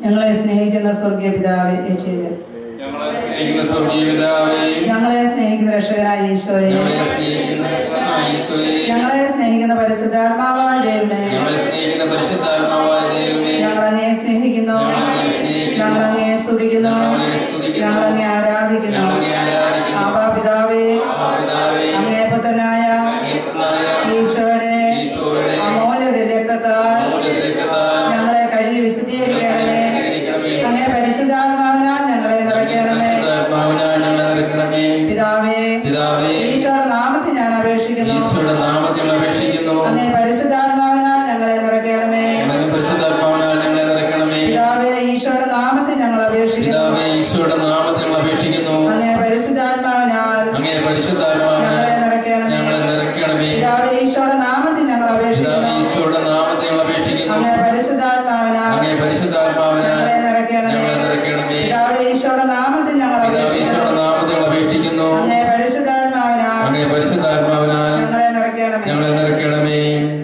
ഞങ്ങളെ സ്നേഹിക്കുന്ന സ്വർഗീയ പിതാവേ യേശുവേ ഞങ്ങളെ സ്നേഹിക്കുന്ന സ്വർഗീയ പിതാവേ ഞങ്ങളെ സ്നേഹിക്കുന്ന രക്ഷകനായ ഈശോയെ ഞങ്ങളെ സ്നേഹിക്കുന്ന ഈശോയെ ഞങ്ങളെ സ്നേഹിക്കുന്ന പരിശുദ്ധാത്മാവായ ദൈവമേ ഞങ്ങളെ സ്നേഹിക്കുന്ന പരിശുദ്ധാത്മാവായ ദൈവമേ ഞങ്ങളങ്ങേ സ്നേഹിക്കുന്നു ഞങ്ങളങ്ങേ സ്നേഹിക്കുന്നു. ഞങ്ങളങ്ങേ സ്തുതിക്കുന്നു ഞങ്ങളങ്ങേ സ്തുതിക്കുന്നു. ഞങ്ങളങ്ങേ ആരാധിക്കുന്നു ഞങ്ങളങ്ങേ ആരാധിക്കുന്നു. ആബാ പിതാവേ പിതാവേ അങ്ങേപ്പത്തനായ അങ്ങേപ്പനായ ഈശോയുടെ ഈശോയുടെ അമൂല്യ രക്തത്താൽ അമൂല്യ രക്തത്താൽ ഞങ്ങളെ കഴുകി വിശുദ്ധീകരിക്കണമേ വിശുദ്ധീകരിക്കണമേ. അങ്ങേ പരിശുദ്ധാത്മാവിനാൽ ഞങ്ങളെ നിറയ്ക്കണമേ പരിശുദ്ധാത്മാവിനാൽ ഞങ്ങളെ നിറയ്ക്കണമേ പിതാവേ പിതാവേ ഈശോയുടെ നാമത്തിൽ ഞാൻ അപേക്ഷിക്കുന്നു ഈശോയുടെ നാമത്തിൽ അപേക്ഷിക്കുന്നു അങ്ങേ പരിശുദ്ധാത്മാവിനാൽ ഞങ്ങളെ നിറയ്ക്കണമേ ഞങ്ങളെ പരിശുദ്ധാത്മാവിനാൽ ഞങ്ങളെ നിറയ്ക്കണമേ പിതാവേ ഈശോയുടെ നാമത്തിൽ ഞങ്ങൾ അപേക്ഷിക്കുന്നു പിതാവേ ഈശോയുടെ നാമത്തിൽ ഞങ്ങൾ അപേക്ഷിക്കുന്നു അങ്ങേ പരിശുദ്ധാത്മാവിനാൽ അങ്ങേ പരിശുദ്ധാത്മാവിനാൽ ഞങ്ങളെ നിറയ്ക്കണമേ ഞങ്ങളെ നിറയ്ക്കണമേ പിതാവേ ഈശോയുടെ നാമത്തിൽ ഞങ്ങൾ പിതാവേ അപേക്ഷിക്കുന്നു ഈശോയുടെ നാമത്തിൽ ഞങ്ങൾ അപേക്ഷിക്കുന്നു അങ്ങേ പരിശുദ്ധാത്മാവിനാൽ അങ്ങേ പരിശുദ്ധാത്മാവിനാൽ ഞങ്ങളെ നിറയ്ക്കണമേ ഞങ്ങളെ നിറയ്ക്കണമേ പിതാവേ ഈശോയുടെ നാമത്തിൽ ഞങ്ങൾ പിതാവേ ഈശോയുടെ അപേക്ഷിക്കുന്നു നാമത്തിൽ ഞങ്ങൾ അപേക്ഷിക്കുന്നു അങ്ങേ പരിശുദ്ധാത്മാവിനാൽ അങ്ങേ പരിശുദ്ധാത്മാവിനാൽ ഞങ്ങളെ നിറയ്ക്കണമേ ഞങ്ങളെ നിറയ്ക്കണമേ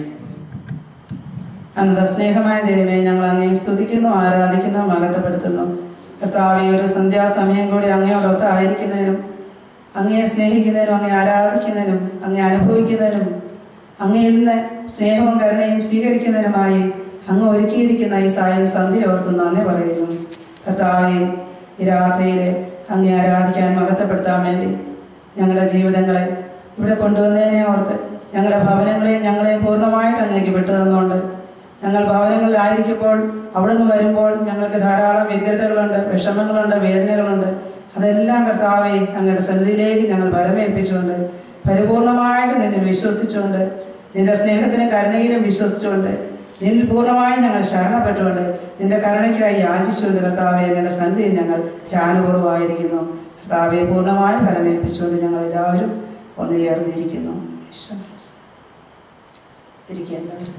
അനന്ത സ്നേഹമായ ദൈവമേ ഞങ്ങൾ അങ്ങേ സ്തുതിക്കുന്നു ആരാധിക്കുന്നു മഹത്വപ്പെടുത്തുന്നു കർത്താവെ ഒരു സന്ധ്യാസമയം കൂടി അങ്ങയോടൊത്ത് ആയിരിക്കുന്നതിനും അങ്ങയെ സ്നേഹിക്കുന്നതിനും അങ്ങേ ആരാധിക്കുന്നതിനും അങ്ങേ അനുഭവിക്കുന്നതിനും അങ്ങയിൽ നിന്ന് സ്നേഹവും കരുണയും സ്വീകരിക്കുന്നതിനുമായി അങ്ങ് ഒരുക്കിയിരിക്കുന്ന ഈ സായം സന്ധ്യ ഓർത്ത് നന്ദി പറയുന്നു കർത്താവെ ഈ രാത്രിയിൽ അങ്ങേ ആരാധിക്കാൻ മഹത്വപ്പെടുത്താൻ വേണ്ടി ഞങ്ങളുടെ ജീവിതങ്ങളെ ഇവിടെ കൊണ്ടുവന്നതിനെ ഓർത്ത് ഞങ്ങളുടെ ഭവനങ്ങളെയും ഞങ്ങളെയും പൂർണ്ണമായിട്ട് അങ്ങേക്ക് വിട്ടു തന്നുകൊണ്ട് ഞങ്ങൾ ഭവനങ്ങളിലായിരിക്കുമ്പോൾ അവിടുന്ന് വരുമ്പോൾ ഞങ്ങൾക്ക് ധാരാളം വ്യഗ്രതകളുണ്ട് വിഷമങ്ങളുണ്ട് വേദനകളുണ്ട് അതെല്ലാം കർത്താവെ അങ്ങയുടെ സന്നിധിയിലേക്ക് ഞങ്ങൾ വരമേൽപ്പിച്ചുകൊണ്ട് പരിപൂർണമായിട്ട് നിന്നെ വിശ്വസിച്ചുകൊണ്ട് നിന്റെ സ്നേഹത്തിനും കരുണയിലും വിശ്വസിച്ചുകൊണ്ട് നിന്നിൽ പൂർണ്ണമായും ഞങ്ങൾ ശരണപ്പെട്ടുകൊണ്ട് നിന്റെ കരുണയ്ക്കായി യാചിച്ചുകൊണ്ട് കർത്താവെ അങ്ങയുടെ സന്നിധിയിൽ ഞങ്ങൾ ധ്യാനപൂർവ്വമായിരിക്കുന്നു കർത്താവെ പൂർണ്ണമായും ഫലമേൽപ്പിച്ചുകൊണ്ട് ഞങ്ങൾ എല്ലാവരും ഒന്ന് ചേർന്നിരിക്കുന്നു ഈശോ. ഇരിക്കുക എല്ലാവരും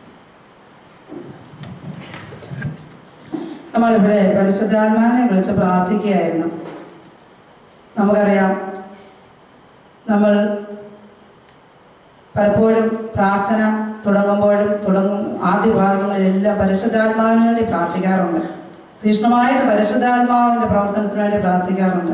നമ്മളിവിടെ പരിശുദ്ധാത്മാവിനെ വിളിച്ച് പ്രാർത്ഥിക്കുകയായിരുന്നു നമുക്കറിയാം നമ്മൾ പലപ്പോഴും പ്രാർത്ഥന തുടങ്ങുമ്പോഴും തുടങ്ങും ആദ്യ ഭാഗങ്ങളിലെല്ലാം പരിശുദ്ധാത്മാവിന് വേണ്ടി പ്രാർത്ഥിക്കാറുണ്ട് തീഷ്ണമായിട്ട് പരിശുദ്ധാത്മാവിന്റെ പ്രവർത്തനത്തിന് വേണ്ടി പ്രാർത്ഥിക്കാറുണ്ട്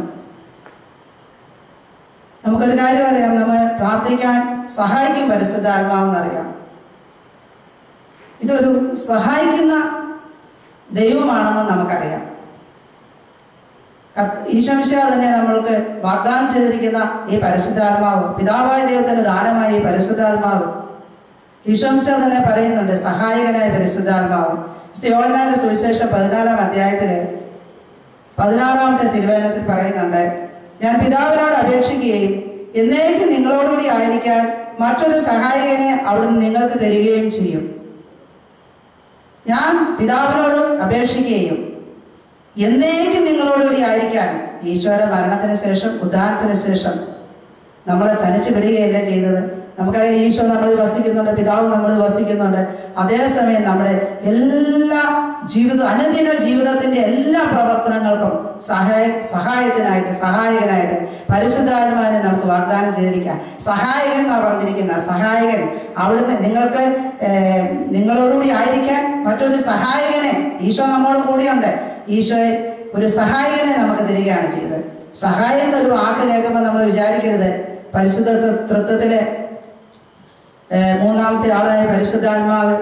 നമുക്കൊരു കാര്യം അറിയാം നമ്മൾ പ്രാർത്ഥിക്കാൻ സഹായിക്കും പരിശുദ്ധാത്മാവെന്നറിയാം ഇതൊരു സഹായിക്കുന്ന ദൈവമാണെന്ന് നമുക്കറിയാം കർത്ത- ഈശോമിശ തന്നെ നമ്മൾക്ക് വാഗ്ദാനം ചെയ്തിരിക്കുന്ന ഈ പരിശുദ്ധാത്മാവ് പിതാവായ ദൈവത്തിന്റെ ദാനമായ ഈ പരിശുദ്ധാത്മാവ് ഈശോമിശ തന്നെ പറയുന്നുണ്ട് സഹായകനായ പരിശുദ്ധാത്മാവ് യോഹന്നാന്റെ സുവിശേഷം പതിനാലാം അധ്യായത്തില് പതിനാറാമത്തെ തിരുവേദനത്തിൽ പറയുന്നുണ്ട് ഞാൻ പിതാവിനോട് അപേക്ഷിക്കുകയും എന്നേക്കും നിങ്ങളോടുകൂടി ആയിരിക്കാൻ മറ്റൊരു സഹായകനെ അവിടുന്ന് നിങ്ങൾക്ക് തരികയും ചെയ്യും ഞാൻ പിതാവിനോട് അപേക്ഷിക്കുകയും എന്നേക്കും നിങ്ങളോടുകൂടി ആയിരിക്കാൻ ഈശോയുടെ മരണത്തിന് ശേഷം ഉദ്ധാനത്തിന് ശേഷം നമ്മളെ തനിച്ച് വിടുകയല്ല ചെയ്തത് നമുക്കറിയാം ഈശോ നമ്മളിൽ വസിക്കുന്നുണ്ട് പിതാവ് നമ്മളിൽ വസിക്കുന്നുണ്ട് അതേസമയം നമ്മുടെ എല്ലാ ജീവിത അനുദിന ജീവിതത്തിന്റെ എല്ലാ പ്രവർത്തനങ്ങൾക്കും സഹായ സഹായത്തിനായിട്ട് സഹായകനായിട്ട് പരിശുദ്ധാത്മാവിനെ നമുക്ക് വാഗ്ദാനം ചെയ്തിരിക്കാം സഹായകൻ എന്നാ പറഞ്ഞിരിക്കുന്ന സഹായകൻ അവിടുന്ന് നിങ്ങൾക്ക് ഏർ, നിങ്ങളോടുകൂടി ആയിരിക്കാൻ മറ്റൊരു സഹായകനെ ഈശോ നമ്മോട് കൂടിയുണ്ട് ഈശോയെ ഒരു സഹായകനെ നമുക്ക് തരികയാണ് ചെയ്തത് സഹായം എന്നൊരു വാക്ക് കേൾക്കുമ്പോൾ നമ്മൾ വിചാരിക്കരുത് പരിശുദ്ധ തൃ- തൃത്വത്തിലെ ഏർ, മൂന്നാമത്തെ ആളായ പരിശുദ്ധാത്മാവ്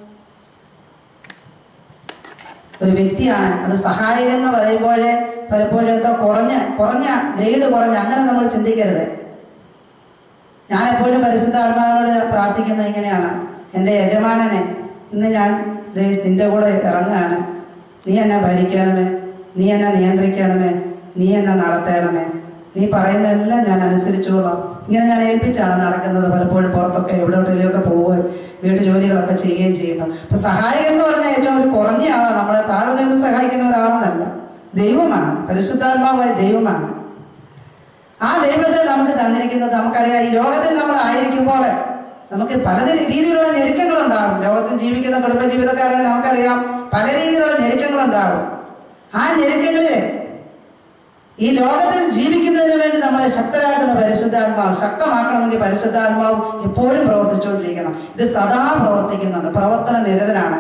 ഒരു വ്യക്തിയാണ് അത് സഹായകൻ എന്ന് പറയുമ്പോഴേ പലപ്പോഴും എന്തോ കുറഞ്ഞ കുറഞ്ഞ ഗ്രേഡ് കുറഞ്ഞ അങ്ങനെ നമ്മൾ ചിന്തിക്കരുത് ഞാൻ എപ്പോഴും പരിശുദ്ധാത്മാവിനോട് പ്രാർത്ഥിക്കുന്നത് ഇങ്ങനെയാണ് എൻ്റെ യജമാനനെ ഇന്ന് ഞാൻ ദേ നിന്റെ കൂടെ ഇറങ്ങുകയാണ് നീ എന്നെ ഭരിക്കണമേ നീ എന്നെ നിയന്ത്രിക്കണമേ നീ എന്നെ നടത്തണമേ നീ പറയുന്നതെല്ലാം ഞാൻ അനുസരിച്ചോളാം ഇങ്ങനെ ഞാൻ ഏൽപ്പിച്ചാണ് നടക്കുന്നത് പലപ്പോഴും പുറത്തൊക്കെ എവിടെയോട്ടിലൊക്കെ പോവുകയും വീട്ടു ജോലികളൊക്കെ ചെയ്യുകയും ചെയ്യുന്നു അപ്പൊ സഹായകൻ എന്ന് പറഞ്ഞാൽ ഏറ്റവും ഒരു കുറഞ്ഞ ആളാണ് നമ്മളെ താഴെ നിന്ന് സഹായിക്കുന്ന ഒരാളെന്നല്ല ദൈവമാണ് പരിശുദ്ധാത്മാവായ ദൈവമാണ് ആ ദൈവത്തെ നമുക്ക് തന്നിരിക്കുന്നത് നമുക്കറിയാം ഈ ലോകത്തിൽ നമ്മൾ ആയിരിക്കുമ്പോൾ നമുക്ക് പല രീതിയിലുള്ള ഞെരുക്കങ്ങൾ ഉണ്ടാകും ലോകത്തിൽ ജീവിക്കുന്ന കുടുംബ ജീവിതക്കാരെ നമുക്കറിയാം പല രീതിയിലുള്ള ഞെരുക്കങ്ങൾ ഉണ്ടാകും ആ ഞെരുക്കങ്ങളിൽ ഈ ലോകത്തിൽ ജീവിക്കുന്നതിന് വേണ്ടി നമ്മളെ ശക്തരാക്കുന്ന പരിശുദ്ധാത്മാവ് ശക്തമാക്കണമെങ്കിൽ പരിശുദ്ധാത്മാവ് എപ്പോഴും പ്രവർത്തിച്ചുകൊണ്ടിരിക്കണം ഇത് സദാ പ്രവർത്തിക്കുന്നുണ്ട് പ്രവർത്തന നിരതനാണ്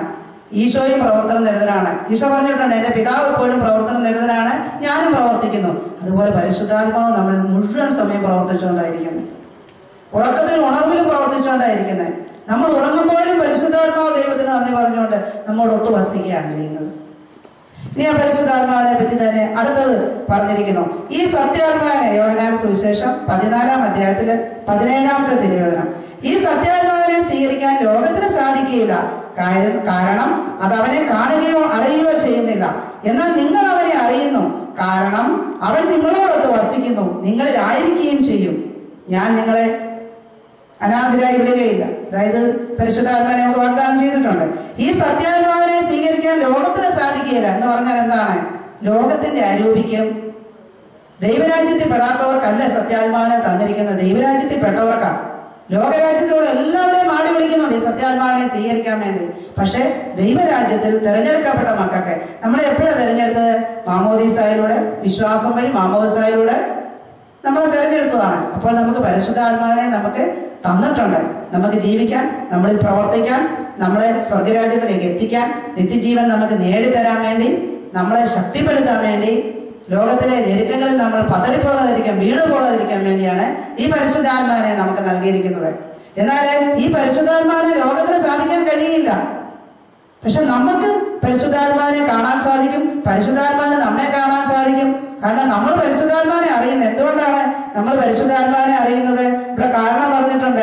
ഈശോയും പ്രവർത്തന നിരതനാണ് ഈശോ പറഞ്ഞിട്ടുണ്ട് എൻ്റെ പിതാവ് എപ്പോഴും പ്രവർത്തന നിരതനാണ് ഞാനും പ്രവർത്തിക്കുന്നു അതുപോലെ പരിശുദ്ധാത്മാവ് നമ്മൾ മുഴുവൻ സമയം പ്രവർത്തിച്ചുകൊണ്ടായിരിക്കുന്നത് ഉറക്കത്തിൽ ഉണർവിലും പ്രവർത്തിച്ചുകൊണ്ടായിരിക്കുന്നത് നമ്മൾ ഉറങ്ങുമ്പോഴും പരിശുദ്ധാത്മാവ് ദൈവത്തിന് നന്ദി പറഞ്ഞുകൊണ്ട് നമ്മോട് ഒത്തു വസിക്കുകയാണ് ചെയ്യുന്നത് ഇനി ആ പരിശുദ്ധാത്മാവിനെ പറ്റി തന്നെ അടുത്തത് പറഞ്ഞിരിക്കുന്നു ഈ സത്യാത്മാവിനെ യോഹനാൻ സുവിശേഷം പതിനാലാം അധ്യായത്തില് പതിനേഴാമത്തെ തിരുവചനം ഈ സത്യാത്മാവിനെ സ്വീകരിക്കാൻ ലോകത്തിന് സാധിക്കുകയില്ല കാര്യം കാരണം അത് അവനെ കാണുകയോ അറിയുകയോ ചെയ്യുന്നില്ല എന്നാൽ നിങ്ങൾ അവനെ അറിയുന്നു കാരണം അവൻ നിങ്ങളോടൊത്ത് വസിക്കുന്നു നിങ്ങളിൽ ആയിരിക്കുകയും ചെയ്യും ഞാൻ നിങ്ങളെ അനാഥരായി വിടുകയില്ല അതായത് പരിശുദ്ധാത്മാവിനെ നമുക്ക് വാഗ്ദാനം ചെയ്തിട്ടുണ്ട് ഈ സത്യാത്മാവിനെ സ്വീകരിക്കാൻ ലോകത്തിന് സാധിക്കുകയില്ല എന്ന് പറഞ്ഞാൽ എന്താണ് ലോകത്തിന്റെ അരൂപിക്കും ദൈവരാജ്യത്തിൽ പെടാത്തവർക്കല്ല സത്യാത്മാവിനെ തന്നിരിക്കുന്നത് ദൈവരാജ്യത്തിൽ പെട്ടവർക്കാ ലോകരാജ്യത്തിലൂടെ എല്ലാവരെയും ആടി വിളിക്കുന്നുണ്ട് ഈ സത്യാത്മാവിനെ സ്വീകരിക്കാൻ വേണ്ടി പക്ഷേ ദൈവരാജ്യത്തിൽ തിരഞ്ഞെടുക്കപ്പെട്ട മക്കൾക്ക് നമ്മളെ എപ്പോഴാണ് തിരഞ്ഞെടുത്തത് മാമോദീസായിലൂടെ വിശ്വാസം വഴി മാമോദീസായിലൂടെ നമ്മളെ തിരഞ്ഞെടുത്തതാണ് അപ്പോൾ നമുക്ക് പരിശുദ്ധാത്മാവിനെ നമുക്ക് തന്നിട്ടുണ്ട് നമുക്ക് ജീവിക്കാൻ നമ്മളിൽ പ്രവർത്തിക്കാൻ നമ്മളെ സ്വർഗരാജ്യത്തിലേക്ക് എത്തിക്കാൻ നിത്യജീവൻ നമുക്ക് നേടിത്തരാൻ വേണ്ടി നമ്മളെ ശക്തിപ്പെടുത്താൻ വേണ്ടി ലോകത്തിലെ ഞെരുക്കങ്ങളിൽ നമ്മൾ പതറിപ്പോകാതിരിക്കാൻ വീണു പോകാതിരിക്കാൻ വേണ്ടിയാണ് ഈ പരിശുദ്ധാത്മാവിനെ നമുക്ക് നൽകിയിരിക്കുന്നത് എന്നാൽ ഈ പരിശുദ്ധാത്മാവിനെ ലോകത്തിന് സാധിക്കാൻ കഴിയില്ല പക്ഷെ നമുക്ക് പരിശുദ്ധാത്മാവിനെ കാണാൻ സാധിക്കും പരിശുദ്ധാത്മാവിനെ നമ്മെ കാണാൻ സാധിക്കും കാരണം നമ്മൾ പരിശുദ്ധാത്മാവിനെ അറിയുന്നത് എന്തുകൊണ്ടാണ് നമ്മൾ പരിശുദ്ധാത്മാവിനെ അറിയുന്നത് ഇവിടെ കാരണം പറഞ്ഞിട്ടുണ്ട്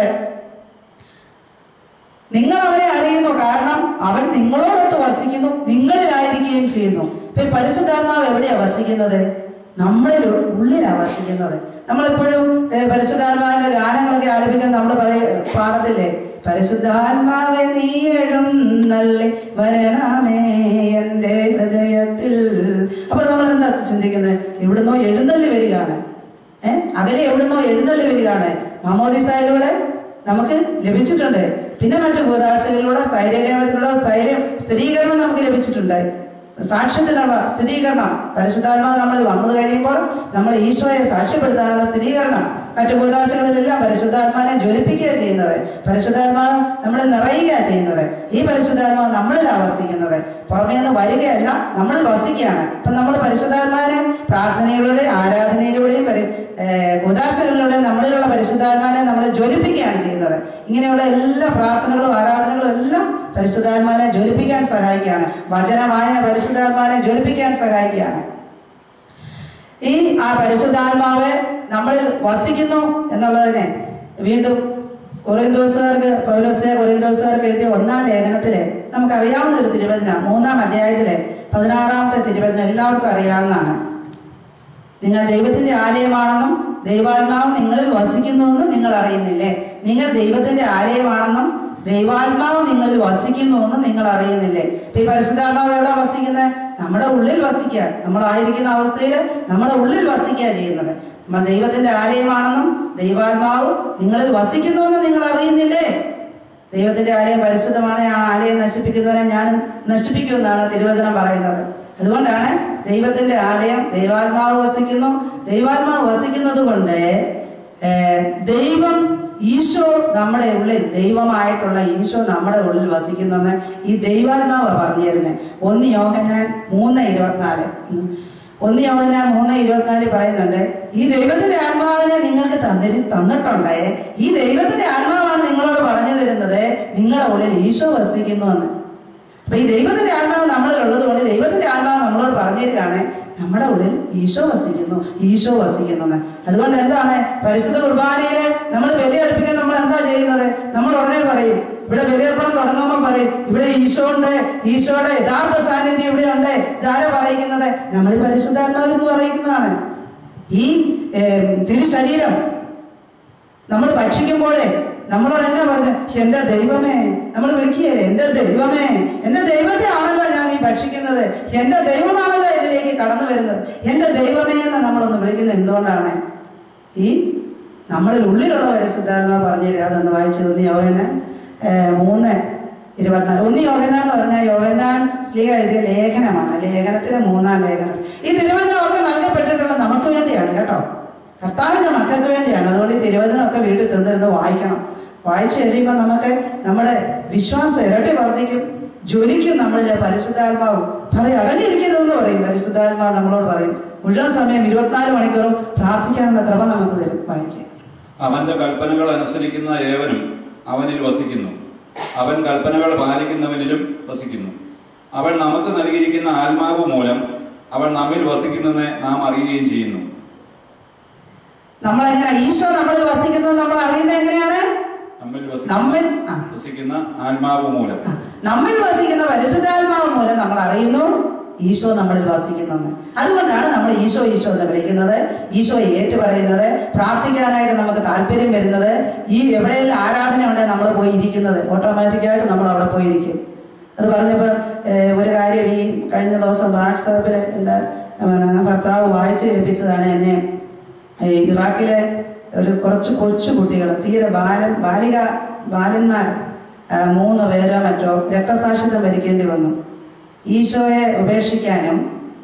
നിങ്ങൾ അവനെ അറിയുന്നു കാരണം അവൻ നിങ്ങളോടൊത്ത് വസിക്കുന്നു നിങ്ങളിലായിരിക്കുകയും ചെയ്യുന്നു ഇപ്പൊ ഈ പരിശുദ്ധാത്മാവ് എവിടെയാ വസിക്കുന്നത് നമ്മളിൽ ഉള്ളിലാ വസിക്കുന്നത് നമ്മളെപ്പോഴും ഏ, പരിശുദ്ധാത്മാവിന്റെ ഗാനങ്ങളൊക്കെ ആലപിക്കാൻ നമ്മൾ പറയ പാടത്തില്ലേ പരിശുദ്ധാത്മാവെ നീ എഴുന്നള്ളി വരണമേ എൻ്റെ ഹൃദയത്തിൽ അപ്പോൾ നമ്മൾ എന്താ ചിന്തിക്കുന്നത് എവിടുന്നോ എഴുന്നള്ളി വരികയാണ് ഏഹ് അകലെ എവിടുന്നോ എഴുന്നള്ളി വരികയാണ് മാമോദിസായിലൂടെ നമുക്ക് ലഭിച്ചിട്ടുണ്ട് പിന്നെ മറ്റു ഭൂതാശകളിലൂടെ സ്ഥൈര്യലേഖനത്തിലൂടെ സ്ഥൈര്യം സ്ഥിരീകരണം നമുക്ക് ലഭിച്ചിട്ടുണ്ട് സാക്ഷ്യത്തിനുള്ള സ്ഥിരീകരണം പരിശുദ്ധാത്മാവ് നമ്മൾ വന്നു കഴിയുമ്പോൾ നമ്മൾ ഈശോയെ സാക്ഷ്യപ്പെടുത്താനുള്ള സ്ഥിരീകരണം മറ്റു ഭൂതാശകളിലെല്ലാം പരിശുദ്ധാത്മാവിനെ ജ്വലിപ്പിക്കുക ചെയ്യുന്നത് പരിശുദ്ധാത്മാവ് നമ്മൾ നിറയുക ചെയ്യുന്നത് ഈ പരിശുദ്ധാത്മാവ് നമ്മളിലാണ് വസിക്കുന്നത് പുറമേ നിന്ന് വരികയല്ല നമ്മൾ വസിക്കുകയാണ് ഇപ്പൊ നമ്മൾ പരിശുദ്ധാത്മാവിനെ പ്രാർത്ഥനയിലൂടെ ആരാധനയിലൂടെയും പരി- ഏർ ഉദാശകളിലൂടെയും നമ്മളിലുള്ള പരിശുദ്ധാത്മാവിനെ നമ്മൾ ജ്വലിപ്പിക്കുകയാണ് ചെയ്യുന്നത് ഇങ്ങനെയുള്ള എല്ലാ പ്രാർത്ഥനകളും ആരാധനകളും എല്ലാം പരിശുദ്ധാത്മാവിനെ ജ്വലിപ്പിക്കാൻ സഹായിക്കുകയാണ് വചനമായ പരിശുദ്ധാത്മാവിനെ ജ്വലിപ്പിക്കാൻ സഹായിക്കുകയാണ് ഈ ആ പരിശുദ്ധാത്മാവ് നമ്മളിൽ വസിക്കുന്നു എന്നുള്ളതിനെ വീണ്ടും കൊറിന്തോസുകാർക്ക് പൗലോസിലെ കൊറിന്തോസുകാർക്ക് എഴുതിയ ഒന്നാം ലേഖനത്തില് നമുക്കറിയാവുന്ന ഒരു തിരുവചന മൂന്നാം അധ്യായത്തിലെ പതിനാറാമത്തെ തിരുവചനം എല്ലാവർക്കും അറിയാവുന്നതാണ് നിങ്ങൾ ദൈവത്തിന്റെ ആലയമാണെന്നും ദൈവാത്മാവ് നിങ്ങളിൽ വസിക്കുന്നുവെന്നും നിങ്ങൾ അറിയുന്നില്ലേ നിങ്ങൾ ദൈവത്തിന്റെ ആലയമാണെന്നും ദൈവാത്മാവ് നിങ്ങളിൽ വസിക്കുന്നുവെന്നും നിങ്ങൾ അറിയുന്നില്ലേ ഇപ്പൊ ഈ പരിശുദ്ധാത്മാവ് എവിടെ വസിക്കുന്നത് നമ്മുടെ ഉള്ളിൽ വസിക്കുക നമ്മളായിരിക്കുന്ന അവസ്ഥയിൽ നമ്മുടെ ഉള്ളിൽ വസിക്കുക ചെയ്യുന്നത് നമ്മൾ ദൈവത്തിന്റെ ആലയമാണെന്നും ദൈവാത്മാവ് നിങ്ങളിൽ വസിക്കുന്നുവെന്നും നിങ്ങൾ അറിയുന്നില്ലേ ദൈവത്തിന്റെ ആലയം പരിശുദ്ധമാണ് ആ ആലയം നശിപ്പിക്കുന്നവരെ ഞാൻ നശിപ്പിക്കുമെന്നാണ് തിരുവചനം പറയുന്നത് അതുകൊണ്ടാണ് ദൈവത്തിന്റെ ആലയം ദൈവാത്മാവ് വസിക്കുന്നു ദൈവാത്മാവ് വസിക്കുന്നത് കൊണ്ട് ഏർ, ദൈവം ഈശോ നമ്മുടെ ഉള്ളിൽ ദൈവമായിട്ടുള്ള ഈശോ നമ്മുടെ ഉള്ളിൽ വസിക്കുന്നെന്ന് ഈ ദൈവാത്മാവ് പറഞ്ഞു തരുന്നത് ഒന്ന് യോഹന്നാൻ മൂന്ന് ഇരുപത്തിനാല് ഉം. ഒന്ന് യോഹന്നാൻ മൂന്ന് ഇരുപത്തിനാല് പറയുന്നുണ്ട് ഈ ദൈവത്തിന്റെ ആത്മാവിനെ നിങ്ങൾക്ക് തന്നിരി തന്നിട്ടുണ്ടേ ഈ ദൈവത്തിന്റെ ആത്മാവാണ് നിങ്ങളോട് പറഞ്ഞു തരുന്നത് നിങ്ങളുടെ ഉള്ളിൽ ഈശോ വസിക്കുന്നുവെന്ന് അപ്പൊ ഈ ദൈവത്തിന്റെ ആത്മാവ് നമ്മളിൽ ഉള്ളത് കൊണ്ട് ദൈവത്തിന്റെ ആത്മാവ് നമ്മളോട് പറഞ്ഞു തരികയാണ് നമ്മുടെ ഉള്ളിൽ ഈശോ വസിക്കുന്നു ഈശോ വസിക്കുന്നു അതുകൊണ്ട് എന്താണ് പരിശുദ്ധ കുർബാനയില് നമ്മൾ ബലിയർപ്പിക്കാൻ നമ്മൾ എന്താ ചെയ്യുന്നത് നമ്മൾ ഉടനെ പറയും ഇവിടെ ബലിയർപ്പണം തുടങ്ങുമ്പോൾ പറയും ഇവിടെ ഈശോ ഉണ്ട് ഈശോയുടെ യഥാർത്ഥ സാന്നിധ്യം ഇവിടെ ഉണ്ട് ഇതാരാ പറയിക്കുന്നത് നമ്മൾ ഈ പരിശുദ്ധാത്മാവിരുന്ന് പറയിക്കുന്നതാണ് ഈ ഏം, തിരുശരീരം നമ്മൾ ഭക്ഷിക്കുമ്പോഴേ നമ്മളോട് എന്നാ പറഞ്ഞത് എന്റെ ദൈവമേ നമ്മൾ വിളിക്കുകയല്ലേ എന്റെ ദൈവമേ എന്റെ ദൈവത്തെ ആണല്ലോ ഞാൻ ഈ ഭക്ഷിക്കുന്നത് എന്റെ ദൈവമാണല്ലോ ഇതിലേക്ക് കടന്നു വരുന്നത് എന്റെ ദൈവമേ എന്ന് നമ്മളൊന്ന് വിളിക്കുന്നത് എന്തുകൊണ്ടാണ് ഈ നമ്മളിൽ ഉള്ളിലുള്ള പരിശുദ്ധാത്മ പറഞ്ഞു തരിക അതൊന്ന് വായിച്ചു ഒന്ന് യോഗന മൂന്ന് ഇരുപത്തിനാല് ഒന്ന് യോഗന എന്ന് പറഞ്ഞാൽ യോഗനാൻ സ്ത്രീ എഴുതിയ ലേഖനമാണ് ലേഖനത്തിലെ മൂന്നാം ലേഖനം ഈ തിരുവചനമൊക്കെ നൽകപ്പെട്ടിട്ടുള്ള നമുക്ക് വേണ്ടിയാണ് കേട്ടോ കർത്താവിന്റെ മക്കൾക്ക് വേണ്ടിയാണ് അതുകൊണ്ട് ഈ തിരുവചനമൊക്കെ വീട്ടിൽ ചെന്നിരുന്ന് വായിക്കണം വായിച്ചു കഴിയുമ്പോൾ നമുക്ക് നമ്മുടെ വിശ്വാസം ഇരട്ടി വർദ്ധിക്കും ജ്വലിക്കും നമ്മളിലെ പരിശുദ്ധാത്മാവ് പറയും അടങ്ങിയിരിക്കരുതെന്ന് പറയും പരിശുദ്ധാത്മാവ് നമ്മളോട് പറയും മുഴുവൻ സമയം ഇരുപത്തിനാല് മണിക്കൂറും പ്രാർത്ഥിക്കാനുള്ള ക്രമ നമുക്ക് തരും വായിക്കാം അവന്റെ കൽപ്പനകൾ അനുസരിക്കുന്ന ഏവനും അവനിൽ വസിക്കുന്നു അവൻ കൽപ്പനകൾ പാലിക്കുന്നവനിലും വസിക്കുന്നു അവൻ നമുക്ക് നൽകിയിരിക്കുന്ന ആത്മാവ് മൂലം അവൻ നമ്മിൽ വസിക്കുന്നെന്ന് നാം അറിയുകയും ചെയ്യുന്നു നമ്മളെങ്ങനെ ഈശോ നമ്മളിൽ വസിക്കുന്നത് നമ്മൾ അറിയുന്നത് എങ്ങനെയാണ് നമ്മിൽ നമ്മിൽ വസിക്കുന്ന ആ, വസിക്കുന്ന ആത്മാവ് മൂലം ആ, നമ്മിൽ വസിക്കുന്ന പരിശുദ്ധാത്മാവ് മൂലം നമ്മൾ അറിയുന്നു ഈശോ നമ്മളിൽ വസിക്കുന്നെന്ന് അതുകൊണ്ടാണ് നമ്മൾ ഈശോ ഈശോ എന്ന് വിളിക്കുന്നത് ഈശോ ഏറ്റു പറയുന്നത് പ്രാർത്ഥിക്കാനായിട്ട് നമുക്ക് താല്പര്യം വരുന്നത് ഈ എവിടെയെല്ലാം ആരാധന ഉണ്ടെങ്കിൽ നമ്മൾ പോയി ഇരിക്കുന്നത് ഓട്ടോമാറ്റിക്കായിട്ട് നമ്മൾ അവിടെ പോയിരിക്കും അത് പറഞ്ഞപ്പോൾ ഏഹ്, ഒരു കാര്യം ഈ കഴിഞ്ഞ ദിവസം വാട്സാപ്പിൽ എൻ്റെ പിന്നെ, ഭർത്താവ് വായിച്ച് കേൾപ്പിച്ചതാണ് എന്നെ ഈ ഇറാഖിലെ ഒരു കുറച്ച് കൊച്ചു കുട്ടികൾ തീരെ ബാലൻ ബാലിക ബാലന്മാർ ആ, മൂന്ന് പേരോ മറ്റോ രക്തസാക്ഷിത്വം വരിക്കേണ്ടി വന്നു ഈശോയെ ഉപേക്ഷിക്കാനും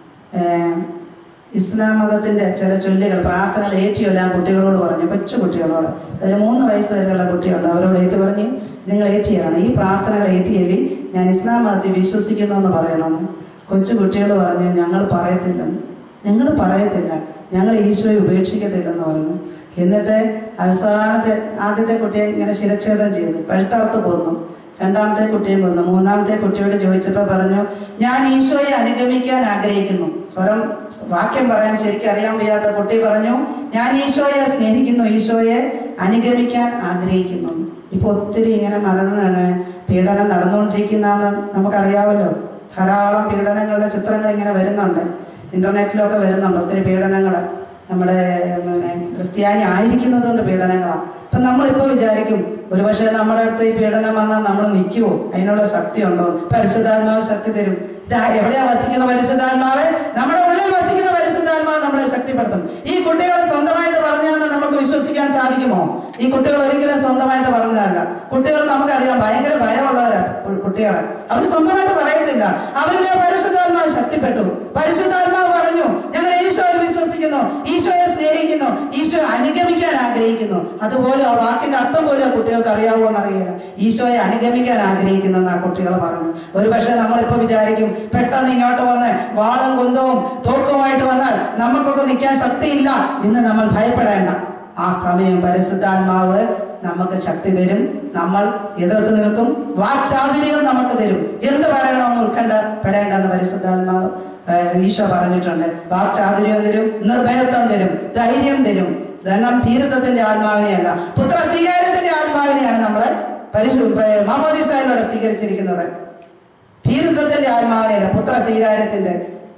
ഏഹ്, ഇസ്ലാം മതത്തിന്റെ ചില ചൊല്ലുകൾ പ്രാർത്ഥനകൾ ഏറ്റിയൊല്ലാൻ കുട്ടികളോട് പറഞ്ഞു കൊച്ചു കുട്ടികളോട് അതിൽ മൂന്ന് വയസ്സ് വരെയുള്ള കുട്ടികളുണ്ട് അവരോട് ഏറ്റു പറഞ്ഞ് നിങ്ങൾ ഏറ്റിയാണ് ഈ പ്രാർത്ഥനകൾ ഏറ്റിയല്ലി ഞാൻ ഇസ്ലാം മതത്തിൽ വിശ്വസിക്കുന്നു എന്ന് പറയണമെന്ന് കൊച്ചു കുട്ടികൾ പറഞ്ഞു ഞങ്ങൾ പറയത്തില്ലെന്ന് ഞങ്ങൾ പറയത്തില്ല ഞങ്ങൾ ഈശോയെ ഉപേക്ഷിക്കത്തില്ലെന്ന് പറഞ്ഞു എന്നിട്ട് അവസാനത്തെ ആദ്യത്തെ കുട്ടിയെ ഇങ്ങനെ ശിരച്ഛേദം ചെയ്തു പഴുത്തറുത്ത് കൊന്നു രണ്ടാമത്തെ കുട്ടിയെ കൊന്നു മൂന്നാമത്തെ കുട്ടിയോട് ചോദിച്ചപ്പോൾ പറഞ്ഞു ഞാൻ ഈശോയെ അനുഗമിക്കാൻ ആഗ്രഹിക്കുന്നു സ്വരം വാക്യം പറയാൻ ശരിക്കും അറിയാൻ വയ്യാത്ത കുട്ടി പറഞ്ഞു ഞാൻ ഈശോയെ സ്നേഹിക്കുന്നു ഈശോയെ അനുഗമിക്കാൻ ആഗ്രഹിക്കുന്നു ഇപ്പൊ ഒത്തിരി ഇങ്ങനെ മരണ പീഡനം നടന്നുകൊണ്ടിരിക്കുന്നതെന്ന് നമുക്കറിയാമല്ലോ ധാരാളം പീഡനങ്ങളുടെ ചിത്രങ്ങൾ ഇങ്ങനെ വരുന്നുണ്ട് ഇന്റർനെറ്റിലൊക്കെ വരുന്നുണ്ട് ഒത്തിരി പീഡനങ്ങൾ നമ്മുടെ പിന്നെ ക്രിസ്ത്യാനി ആയിരിക്കുന്നത് കൊണ്ട് പീഡനങ്ങളാണ് അപ്പൊ നമ്മളിപ്പോ വിചാരിക്കും ഒരുപക്ഷെ നമ്മുടെ അടുത്ത് ഈ പീഡനം വന്നാൽ നമ്മൾ നിൽക്കുവോ അതിനുള്ള ശക്തി ഉണ്ടോ പരിശുദ്ധാത്മാവ് ശക്തി തരും ഇതാ എവിടെയാ വസിക്കുന്ന പരിശുദ്ധാത്മാവ് നമ്മുടെ ഉള്ളിൽ വസിക്കുന്ന പരിശുദ്ധാത്മാവ് നമ്മളെ ശക്തിപ്പെടുത്തും ഈ കുട്ടികൾ സ്വന്തമായിട്ട് പറഞ്ഞതെന്ന് നമുക്ക് വിശ്വസിക്കാൻ സാധിക്കുമോ ഈ കുട്ടികൾ ഒരിക്കലും സ്വന്തമായിട്ട് പറഞ്ഞതല്ല കുട്ടികൾ നമുക്കറിയാം ഭയങ്കര ഭയമുള്ളവരാ കു- കുട്ടികളെ അവർ സ്വന്തമായിട്ട് പറയത്തില്ല അവരിലെ പരിശുദ്ധാത്മാവ് ശക്തിപ്പെട്ടു പരിശുദ്ധാത്മാവ് പറഞ്ഞു ഞങ്ങൾ ഈശോയിൽ വിശ്വസിക്കുന്നു ഈശോയെ സ്നേഹിക്കുന്നു ഈശോയെ അനുഗമിക്കാൻ ആഗ്രഹിക്കുന്നു അതുപോലെ ആ വാക്കിന്റെ അർത്ഥം പോലും ആ കുട്ടികൾക്ക് അറിയാവോ എന്നറിയില്ല ഈശോയെ അനുഗമിക്കാൻ ആഗ്രഹിക്കുന്നെന്ന് ആ കുട്ടികൾ പറഞ്ഞു ഒരു പക്ഷേ നമ്മളിപ്പോ വിചാരിക്കും പെട്ടെന്ന് ഇങ്ങോട്ട് വന്ന് വാളും കുന്തവും തോക്കുമായിട്ട് വന്നാൽ നമുക്കൊക്കെ നിൽക്കാൻ ശക്തിയില്ല എന്ന് നമ്മൾ ഭയപ്പെടേണ്ട ആ സമയം പരിശുദ്ധാത്മാവ് നമുക്ക് ശക്തി തരും നമ്മൾ എതിർത്ത് നിൽക്കും വാക്ചാതുര്യവും നമുക്ക് തരും എന്ത് പറയണമെന്ന് ഉൾക്കണ്ട പെടേണ്ടെന്ന് പരിശുദ്ധാത്മാവ് ഏഹ്, ഈശോ പറഞ്ഞിട്ടുണ്ട് വാക്ചാതുര്യം തരും നിർഭയത്വം തരും ധൈര്യം തരും ധനം ഭീരത്വത്തിന്റെ ആത്മാവിനെയല്ല പുത്ര സ്വീകാര്യത്തിന്റെ ആത്മാവിനെയാണ് നമ്മൾ പരിശു മാമോദിസായിലൂടെ സ്വീകരിച്ചിരിക്കുന്നത് ഭീരുത്വത്തിന്റെ ആത്മാവിനെയല്ല പുത്ര സ്വീകാര്യത്തിന്റെ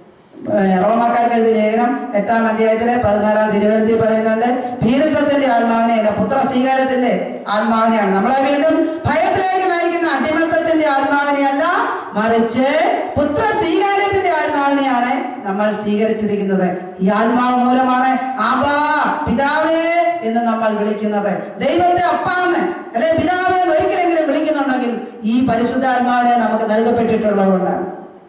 ഏഹ് റോമാക്കാർക്ക് എഴുതിയ ലേഖനം എട്ടാം അധ്യായത്തിലെ പതിനാലാം തിരുവനന്തപുരത്തിൽ പറയുന്നുണ്ട് ഭീരുത്വത്തിന്റെ ആത്മാവിനെയല്ല പുത്ര സ്വീകാരത്തിന്റെ ആത്മാവിനെയാണ് നമ്മളെ വീണ്ടും ഭയത്തിലേക്ക് നയിക്കുന്ന അടിമത്തത്തിന്റെ ആത്മാവിനെയല്ല മറിച്ച് പുത്ര സ്വീകാര്യത്തിന്റെ ആത്മാവിനെയാണ് നമ്മൾ സ്വീകരിച്ചിരിക്കുന്നത് ഈ ആത്മാവ് മൂലമാണ് ആബാ പിതാവേ എന്ന് നമ്മൾ വിളിക്കുന്നത് ദൈവത്തെ അപ്പാന്ന് അല്ലെ പിതാവേ എന്ന് ഒരിക്കലെങ്കിലും വിളിക്കുന്നുണ്ടെങ്കിൽ ഈ പരിശുദ്ധാത്മാവിനെ നമുക്ക് നൽകപ്പെട്ടിട്ടുള്ളത് കൊണ്ടാണ്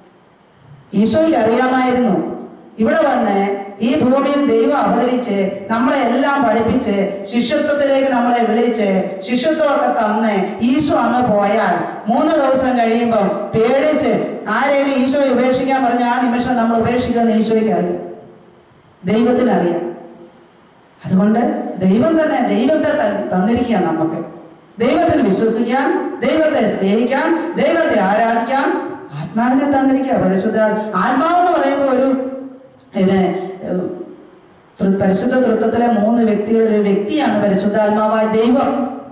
ഈശോയ്ക്ക് അറിയാമായിരുന്നു ഇവിടെ വന്ന് ഈ ഭൂമിയിൽ ദൈവം അവതരിച്ച് നമ്മളെ എല്ലാം പഠിപ്പിച്ച് ശിഷ്യത്വത്തിലേക്ക് നമ്മളെ വിളിച്ച് ശിഷ്യത്വമൊക്കെ തന്ന് ഈശോ അങ്ങ് പോയാൽ മൂന്ന് ദിവസം കഴിയുമ്പോൾ പേടിച്ച് ആരെയും ഈശോയെ ഉപേക്ഷിക്കാൻ പറഞ്ഞ ആ നിമിഷം നമ്മൾ ഉപേക്ഷിക്കുമെന്ന് ഈശോയ്ക്ക് അറിയാം ദൈവത്തിന് അറിയാം അതുകൊണ്ട് ദൈവം തന്നെ ദൈവത്തെ ത- തന്നിരിക്കുക നമുക്ക് ദൈവത്തിൽ വിശ്വസിക്കാൻ ദൈവത്തെ സ്നേഹിക്കാൻ ദൈവത്തെ ആരാധിക്കാൻ ആത്മാവിനെ തന്നിരിക്കുക പരിശുദ്ധ ആത്മാവെന്ന് പറയുമ്പോൾ ഒരു പിന്നെ ഏഹ്, തൃ- പരിശുദ്ധ തൃത്വത്തിലെ മൂന്ന് വ്യക്തികളിൽ ഒരു വ്യക്തിയാണ് പരിശുദ്ധാത്മാവായ ദൈവം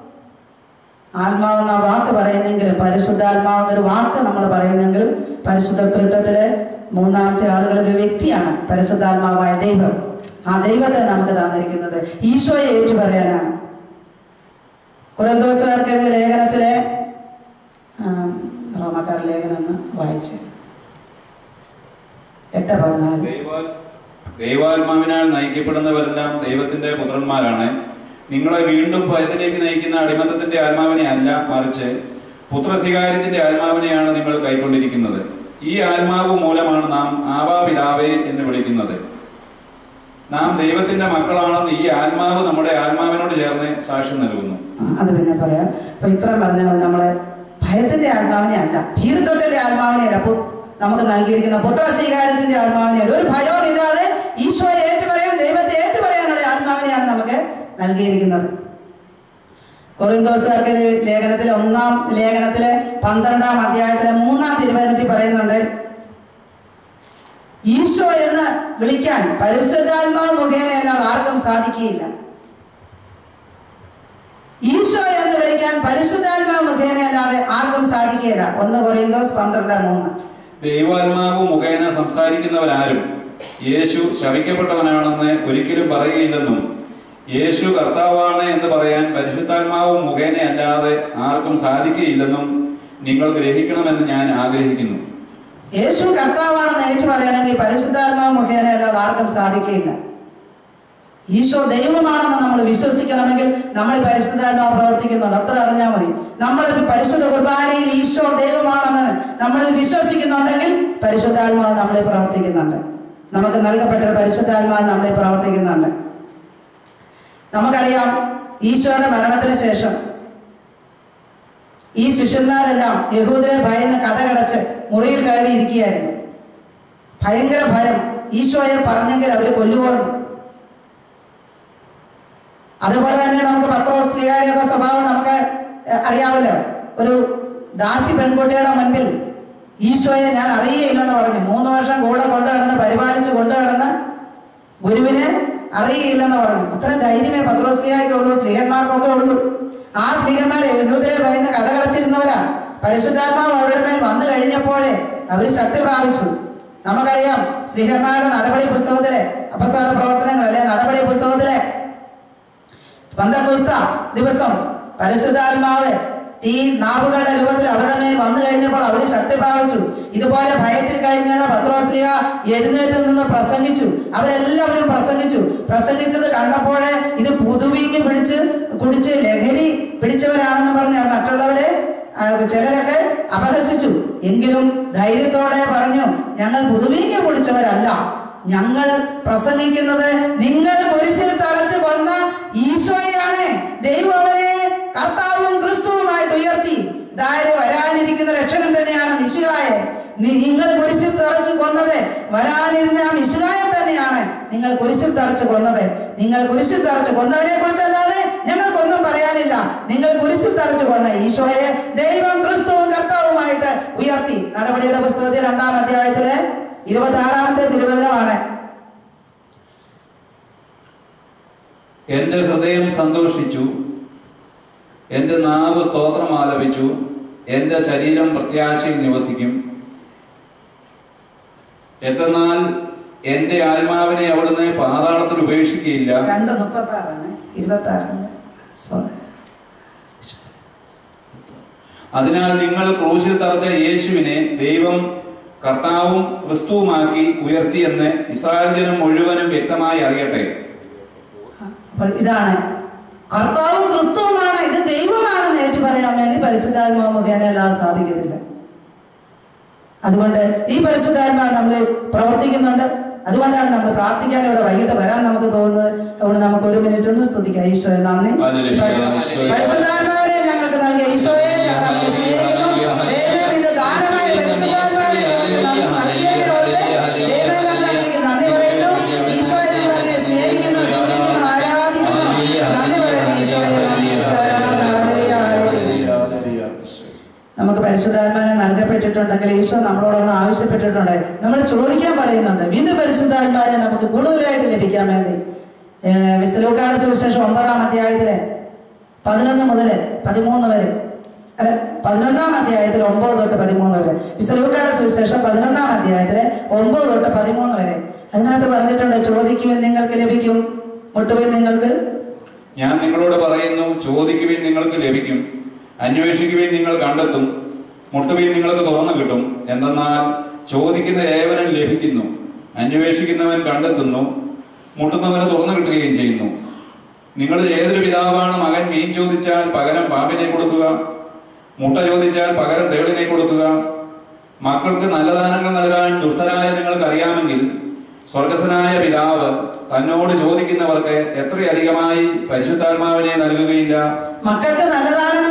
ആത്മാവെന്ന വാക്ക് പറയുന്നെങ്കിലും പരിശുദ്ധാത്മാവെന്നൊരു വാക്ക് നമ്മൾ പറയുന്നെങ്കിലും പരിശുദ്ധ തൃത്വത്തിലെ മൂന്നാമത്തെ ആളുകൾ ഒരു വ്യക്തിയാണ് പരിശുദ്ധാത്മാവായ ദൈവം ആ ദൈവത്തെ നമുക്ക് തന്നിരിക്കുന്നത് ഈശോയെ ഏറ്റു പറയാനാണ് കുറന്തോസുകാർക്ക് എഴുതിയ ലേഖനത്തിലെ ആ, റോമക്കാർ ലേഖനം എന്ന് വായിച്ച് എട്ട് പതിനാല് ദൈവാ- ദൈവാത്മാവിനാൽ നയിക്കപ്പെടുന്നവരെല്ലാം ദൈവത്തിന്റെ പുത്രന്മാരാണ് നിങ്ങളെ വീണ്ടും ഭയത്തിലേക്ക് നയിക്കുന്ന അടിമത്തത്തിന്റെ ആത്മാവിനെ അല്ല മറിച്ച് പുത്രസ്വീകാര്യത്തിന്റെ ആത്മാവിനെയാണ് നിങ്ങൾ കൈക്കൊണ്ടിരിക്കുന്നത് ഈ ആത്മാവ് മൂലമാണ് നാം ആവാ പിതാവേ എന്ന് വിളിക്കുന്നത് നാം ദൈവത്തിന്റെ മക്കളാണെന്ന് ഈ ആത്മാവ് നമ്മുടെ ആത്മാവിനോട് ചേർന്ന് സാക്ഷ്യം നൽകുന്നു ആ, അത് പിന്നെ പറയാം അപ്പൊ ഇത്രയും പറഞ്ഞാൽ നമ്മളെ ഭയത്തിന്റെ ആത്മാവിനെ അല്ല ഭീരുത്വത്തിന്റെ ആത്മാവിനെ അല്ല പു- നമുക്ക് നൽകിയിരിക്കുന്ന പുത്ര സ്വീകാരത്തിന്റെ ആത്മാവിനെ അല്ല ഒരു ഭയവും ഇല്ലാതെ ഈശോയെ ഏറ്റുപറയാൻ ദൈവത്തെ ഏറ്റുപറയാനുള്ള ആത്മാവിനെയാണ് നമുക്ക് നൽകിയിരിക്കുന്നത് കൊറിന്തോസുകാർക്ക് ലേഖനത്തിലെ ഒന്നാം ലേഖനത്തിലെ പന്ത്രണ്ടാം അധ്യായത്തിലെ മൂന്നാം തിരുവനത്തിൽ പറയുന്നുണ്ട് ഈശോ എന്ന് വിളിക്കാൻ പരിശുദ്ധാത്മാവ് മുഖേന അല്ലാതെ ആർക്കും സാധിക്കുകയില്ല ഈശോ എന്ന് വിളിക്കാൻ പരിശുദ്ധാത്മാവ് മുഖേന അല്ലാതെ ആർക്കും സാധിക്കുകയില്ല ഒന്ന് കൊറിയന്തോസ് പന്ത്രണ്ട് മൂന്ന് ദൈവാത്മാവ് മുഖേന സംസാരിക്കുന്നവരാരും യേശു ശവിക്കപ്പെട്ടവനാണെന്ന് ഒരിക്കലും പറയുകയില്ലെന്നും യേശു കർത്താവാണ് എന്ന് പറയാൻ പരിശുദ്ധാത്മാവ് മുഖേന അല്ലാതെ ആർക്കും സാധിക്കുകയില്ലെന്നും നിങ്ങൾ ഗ്രഹിക്കണമെന്ന് ഞാൻ ആഗ്രഹിക്കുന്നു യേശു കർത്താവാണെന്ന് ഏറ്റു പറയണമെങ്കിൽ പരിശുദ്ധാത്മാവ് മുഖേന അല്ലാതെ ആർക്കും സാധിക്കുകയില്ല ഈശോ ദൈവമാണെന്ന് നമ്മൾ വിശ്വസിക്കണമെങ്കിൽ നമ്മൾ ഈ പരിശുദ്ധാത്മാവ് പ്രവർത്തിക്കുന്നുണ്ട് അത്ര അറിഞ്ഞാൽ മതി നമ്മൾ ഈ പരിശുദ്ധ കുർബാനയിൽ ഈശോ ദൈവമാണെന്ന് നമ്മൾ വിശ്വസിക്കുന്നുണ്ടെങ്കിൽ പരിശുദ്ധാത്മാവ് നമ്മളിൽ പ്രവർത്തിക്കുന്നുണ്ട് നമുക്ക് നൽകപ്പെട്ട ഒരു പരിശുദ്ധാത്മാവ് നമ്മളിൽ പ്രവർത്തിക്കുന്നുണ്ട് നമുക്കറിയാം ഈശോയുടെ മരണത്തിന് ശേഷം ഈ ശിഷ്യന്മാരെല്ലാം യഹൂദരെ ഭയന്ന് കഥകടച്ച് മുറിയിൽ കയറി ഇരിക്കുകയായിരുന്നു ഭയങ്കര ഭയം ഈശോയെ പറഞ്ഞെങ്കിൽ അവര് കൊല്ലുപോകുന്നു അതുപോലെ തന്നെ നമുക്ക് പത്രോസ് സ്ത്രീകളുടെയൊക്കെ സ്വഭാവം നമുക്ക് എഹ്, അറിയാമല്ലോ ഒരു ദാസി പെൺകുട്ടിയുടെ മുൻപിൽ ഈശോയെ ഞാൻ അറിയുകയില്ലെന്ന് പറഞ്ഞു മൂന്ന് വർഷം കൂടെ കൊണ്ടു കിടന്ന് പരിപാലിച്ച് കൊണ്ടു കിടന്ന് ഗുരുവിനെ അറിയുകയില്ലെന്ന് പറഞ്ഞു അത്രയും ധൈര്യമേ പത്രോസ്ലിയായിക്കേ ഉള്ളൂ സ്ത്രീഹന്മാർക്കൊക്കെ ഉള്ളൂ ആ സ്ത്രീഹന്മാരെ യഹൂദരെ ഭയന്ന് കഥ കടച്ചിരുന്നവരാ പരിശുദ്ധാത്മാവ് അവരുടെ മേൽ വന്നു കഴിഞ്ഞപ്പോഴേ അവർ ശക്തി പ്രാപിച്ചു നമുക്കറിയാം സ്ത്രീഹന്മാരുടെ നടപടി പുസ്തകത്തിലെ അപസ്തോല പ്രവർത്തനങ്ങൾ അല്ലെ നടപടി പുസ്തകത്തിലെ പന്തക്കുസ്ത ദിവസം പരിശുദ്ധാത്മാവ് ഈ നാവുകളുടെ രൂപത്തിൽ അവരുടെ മേൽ വന്നു കഴിഞ്ഞപ്പോൾ അവർ ശക്തി പ്രാപിച്ചു ഇതുപോലെ ഭയത്തിൽ കഴിഞ്ഞാൽ പത്രോസ്ലിയ എഴുന്നേറ്റ് നിന്ന് പ്രസംഗിച്ചു അവരെല്ലാവരും പ്രസംഗിച്ചു പ്രസംഗിച്ചത് കണ്ടപ്പോഴേ ഇത് പുതുവീങ്ങി പിടിച്ച് കുടിച്ച് ലഹരി പിടിച്ചവരാണെന്ന് പറഞ്ഞ് മറ്റുള്ളവരെ ആ, ചിലരൊക്കെ അപഹസിച്ചു എങ്കിലും ധൈര്യത്തോടെ പറഞ്ഞു ഞങ്ങൾ പുതുവീങ്ങി കുടിച്ചവരല്ല ഞങ്ങൾ പ്രസംഗിക്കുന്നത് നിങ്ങൾ കുരിശിൽ തറച്ചു കൊന്ന ഈശോയാണ് ദൈവം അവനെ കർത്താവും ക്രിസ്തുവുമായിട്ട് ഉയർത്തി ഇതായത് വരാനിരിക്കുന്ന രക്ഷകൻ തന്നെയാണ് മിശുകായെ നിങ്ങൾ കുരിശിൽ തറച്ചു കൊന്നത് വരാനിരുന്ന ആ മിശുകായെ തന്നെയാണ് നിങ്ങൾ കുരിശിൽ തറച്ചു കൊന്നത് നിങ്ങൾ കുരിശിൽ തറച്ചു കൊന്നവനെ കുറിച്ചല്ലാതെ ഞങ്ങൾക്കൊന്നും പറയാനില്ല നിങ്ങൾ കുരിശിൽ തറച്ചു കൊന്ന ഈശോയെ ദൈവം ക്രിസ്തുവും കർത്താവുമായിട്ട് ഉയർത്തി നടപടിയുടെ പുസ്തകത്തിൽ രണ്ടാം അധ്യായത്തിലെ ഇരുപത്തി ആറാമത്തെ തിരുവചനമാണ് എന്റെ ഹൃദയം സന്തോഷിച്ചു എന്റെ നാവ് സ്തോത്രം ആലപിച്ചു എന്റെ ശരീരം പ്രത്യാശയിൽ നിവസിക്കും എന്തെന്നാൽ എന്റെ ആത്മാവിനെ അവിടുന്ന് പാതാളത്തിൽ ഉപേക്ഷിക്കുകയില്ല രണ്ട് മുപ്പത്തി ആറാണ് ഇരുപത്തി ആറാണ് സോറി അതിനാൽ നിങ്ങൾ ക്രൂശിൽ തറച്ച യേശുവിനെ ദൈവം കർത്താവും ക്രിസ്തുവുമാക്കി ഉയർത്തിയെന്ന് ഇസ്രായേൽ ജനം മുഴുവനും വ്യക്തമായി അറിയട്ടെ അപ്പോൾ ഇതാണ് കർത്താവും ക്രിസ്തുവുമാണ് ഇത് ദൈവമാണെന്ന് ഏറ്റു പറയാൻ വേണ്ടി പരിശുദ്ധാത്മാവ് മുഖേന എല്ലാം സാധിക്കുന്നില്ല അതുകൊണ്ട് ഈ പരിശുദ്ധാത്മാവ് നമ്മൾ പ്രവർത്തിക്കുന്നുണ്ട് അതുകൊണ്ടാണ് നമ്മൾ പ്രാർത്ഥിക്കാൻ ഇവിടെ വൈകിട്ട് വരാൻ നമുക്ക് തോന്നുന്നത് അതുകൊണ്ട് നമുക്ക് ഒരു മിനിറ്റ് ഒന്ന് സ്തുതിക്കാം ഈശോയെ നന്ദി ഹല്ലേലൂയ, ഈശോയെ. പരിശുദ്ധാത്മാവിനെ ഞങ്ങൾക്ക് നൽകിയ ഈശോയെ ഞങ്ങൾ അങ്ങേ സ്നേഹിക്കുന്നു ദൈവമേ നിന്റെ ദാനമായ പരിശുദ്ധാത്മാവിനെ ഞങ്ങൾക്ക് നന്ദി നൽകിയതിനെ ഓർത്ത് ദൈവമേ ഞങ്ങൾ അങ്ങേക്ക് നന്ദി പറയുന്നു ഈശോയെ ഞങ്ങൾ അങ്ങേ സ്നേഹിക്കുന്നു സ്തുതിക്കുന്നു ആരാധിക്കുന്നു നന്ദി പറയുന്നു ഈശോയെ നന്ദി ഈശോയെ ആരാധന. Hallelujah, hallelujah. നമുക്ക് പരിശുദ്ധാത്മാനെ നൽകപ്പെട്ടിട്ടുണ്ടെങ്കിൽ ഈശോ നമ്മളോടൊന്ന് ആവശ്യപ്പെട്ടിട്ടുണ്ട് നമ്മൾ ചോദിക്കാൻ പറയുന്നുണ്ട് വീണ്ടും പരിശുദ്ധാത്മാനെ നമുക്ക് കൂടുതലായിട്ട് ലഭിക്കാൻ വേണ്ടി വിസ്തലൂക്കാട് സുവിശേഷം ഒമ്പതാം അധ്യായത്തിലെ പതിനൊന്ന് മുതൽ പതിമൂന്ന് വരെ അല്ല പതിനൊന്നാം അധ്യായത്തിൽ ഒമ്പത് തൊട്ട് പതിമൂന്ന് വരെ വിസ്തലൂക്കാട് സുവിശേഷം പതിനൊന്നാം അധ്യായത്തിലെ ഒമ്പത് തൊട്ട് പതിമൂന്ന് വരെ അതിനകത്ത് പറഞ്ഞിട്ടുണ്ട് ചോദിക്കുവിൻ നിങ്ങൾക്ക് ലഭിക്കും മുട്ടുവിൻ നിങ്ങൾക്ക് ഞാൻ നിങ്ങളോട് പറയുന്നു ചോദിക്കുവിൻ നിങ്ങൾക്ക് ലഭിക്കും അന്വേഷിക്കുവിൻ നിങ്ങൾ കണ്ടെത്തും മുട്ടുവിൻ നിങ്ങൾക്ക് തുറന്നു കിട്ടും എന്തെന്നാൽ ചോദിക്കുന്ന ഏവനും ലഭിക്കുന്നു അന്വേഷിക്കുന്നവൻ കണ്ടെത്തുന്നു മുട്ടുന്നവന് തുറന്നു കിട്ടുകയും ചെയ്യുന്നു നിങ്ങൾ ഏതൊരു പിതാവാണ് മകൻ മീൻ ചോദിച്ചാൽ പകരം പാമ്പിനെ കൊടുക്കുക മുട്ട ചോദിച്ചാൽ പകരം തേളിനെ കൊടുക്കുക മക്കൾക്ക് നല്ല ദാനങ്ങൾ നൽകാൻ ദുഷ്ടരായ നിങ്ങൾക്ക് അറിയാമെങ്കിൽ സ്വർഗസ്വനായ പിതാവ് തന്നോട് ചോദിക്കുന്നവർക്ക് എത്രയധികമായി പരിശുദ്ധാത്മാവിനെ നൽകുകയില്ല മക്കൾക്ക് നല്ല ദാനങ്ങൾ നൽകാൻ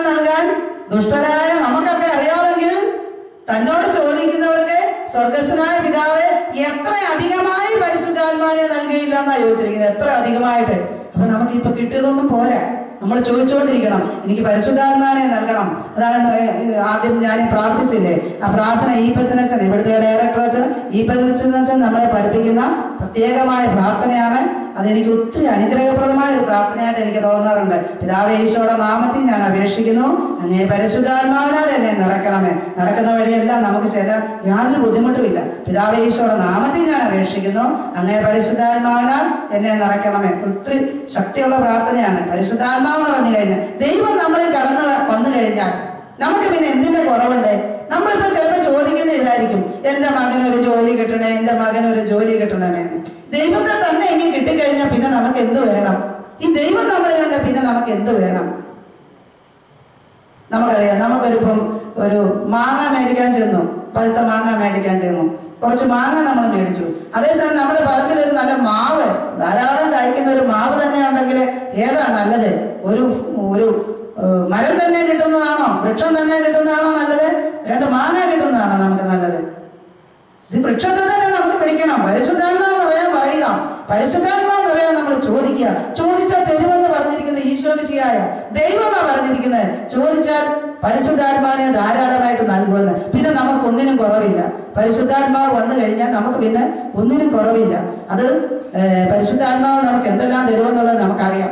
നൽകാൻ ദുഷ്ടരായ നമുക്കൊക്കെ അറിയാമെങ്കിൽ തന്നോട് ചോദിക്കുന്നവർക്ക് സ്വർഗസ്ഥനായ പിതാവ് എത്ര അധികമായി പരിശുദ്ധാത്മാവിനെ നൽകിയില്ല എന്നാ ചോദിച്ചിരിക്കുന്നത് എത്ര അധികമായിട്ട് അപ്പൊ നമുക്ക് ഇപ്പൊ കിട്ടിയതൊന്നും പോരാ നമ്മൾ ചോദിച്ചുകൊണ്ടിരിക്കണം എനിക്ക് പരിശുദ്ധാത്മാവിനെ നൽകണം അതാണ് ഇന്ന് ഏ- ആദ്യം ഞാൻ പ്രാർത്ഥിച്ചില്ലേ ആ പ്രാർത്ഥന ഈ പച്ചനച്ചൻ ഇവിടുത്തെ ഡയറക്ടർ അച്ഛൻ ഈ പച്ചനച്ചൻ നമ്മളെ പഠിപ്പിക്കുന്ന പ്രത്യേകമായ പ്രാർത്ഥനയാണ് അതെനിക്ക് ഒത്തിരി അനുഗ്രഹപ്രദമായ ഒരു പ്രാർത്ഥനയായിട്ട് എനിക്ക് തോന്നാറുണ്ട് പിതാവേ ഈശോയുടെ നാമത്തിൽ ഞാൻ അപേക്ഷിക്കുന്നു അങ്ങേ പരിശുദ്ധാത്മാവിനാൽ എന്നെ നിറയ്ക്കണമേ നടക്കുന്ന വഴിയെല്ലാം നമുക്ക് ചെല്ലാൻ യാതൊരു ബുദ്ധിമുട്ടുമില്ല പിതാവേ ഈശോയുടെ നാമത്തിൽ ഞാൻ അപേക്ഷിക്കുന്നു അങ്ങേ പരിശുദ്ധാത്മാവിനാൽ എന്നെ നിറയ്ക്കണമേ ഒത്തിരി ശക്തിയുള്ള പ്രാർത്ഥനയാണ് പരിശുദ്ധാത്മാവ് നിറഞ്ഞു കഴിഞ്ഞാൽ ദൈവം നമ്മളിൽ കടന്നു വന്നു കഴിഞ്ഞാൽ നമുക്ക് പിന്നെ എന്തിന്റെ കുറവുണ്ട് നമ്മളിപ്പോ ചിലപ്പോ ചോദിക്കുന്ന ഇതായിരിക്കും എന്റെ മകനൊരു ജോലി കിട്ടണേ എന്റെ മകനൊരു ജോലി കിട്ടണമേ എന്ന് ദൈവത്തെ തന്നെ എങ്കിൽ കിട്ടിക്കഴിഞ്ഞാൽ പിന്നെ നമുക്ക് എന്ത് വേണം ഈ ദൈവം നമ്മളെ കണ്ട പിന്നെ നമുക്ക് എന്ത് വേണം നമുക്കറിയാം നമുക്കൊരിപ്പം ഒരു മാങ്ങ മേടിക്കാൻ ചെന്നു പഴുത്ത മാങ്ങ മേടിക്കാൻ ചെന്നു കുറച്ച് മാങ്ങ നമ്മൾ മേടിച്ചു അതേസമയം നമ്മുടെ പറമ്പിൽ ഒരു നല്ല മാവ് ധാരാളം കായ്ക്കുന്ന ഒരു മാവ് തന്നെ ഉണ്ടെങ്കിൽ ഏതാ നല്ലത് ഒരു ഒരു ഏഹ്, മരം തന്നെ കിട്ടുന്നതാണോ വൃക്ഷം തന്നെ കിട്ടുന്നതാണോ നല്ലത് രണ്ട് മാങ്ങ കിട്ടുന്നതാണോ നമുക്ക് നല്ലത് ഇത് വൃക്ഷത്തെ തന്നെ നമുക്ക് പിടിക്കണം പരിശുദ്ധാത്മാവ് പറയാൻ പറയുക പരിശുദ്ധാത്മാവ് പറയാൻ നമ്മൾ ചോദിക്കുക ചോദിച്ചാൽ തരുമെന്ന് പറഞ്ഞിരിക്കുന്ന ഈശോമിശിയായ ദൈവമാ പറഞ്ഞിരിക്കുന്നത് ചോദിച്ചാൽ പരിശുദ്ധാത്മാവിനെ ധാരാളമായിട്ട് നൽകുമെന്ന് പിന്നെ നമുക്ക് ഒന്നിനും കുറവില്ല പരിശുദ്ധാത്മാവ് വന്നു കഴിഞ്ഞാൽ നമുക്ക് പിന്നെ ഒന്നിനും കുറവില്ല അത് ഏഹ്, പരിശുദ്ധാത്മാവ് നമുക്ക് എന്തെല്ലാം തരുമെന്നുള്ളത് നമുക്കറിയാം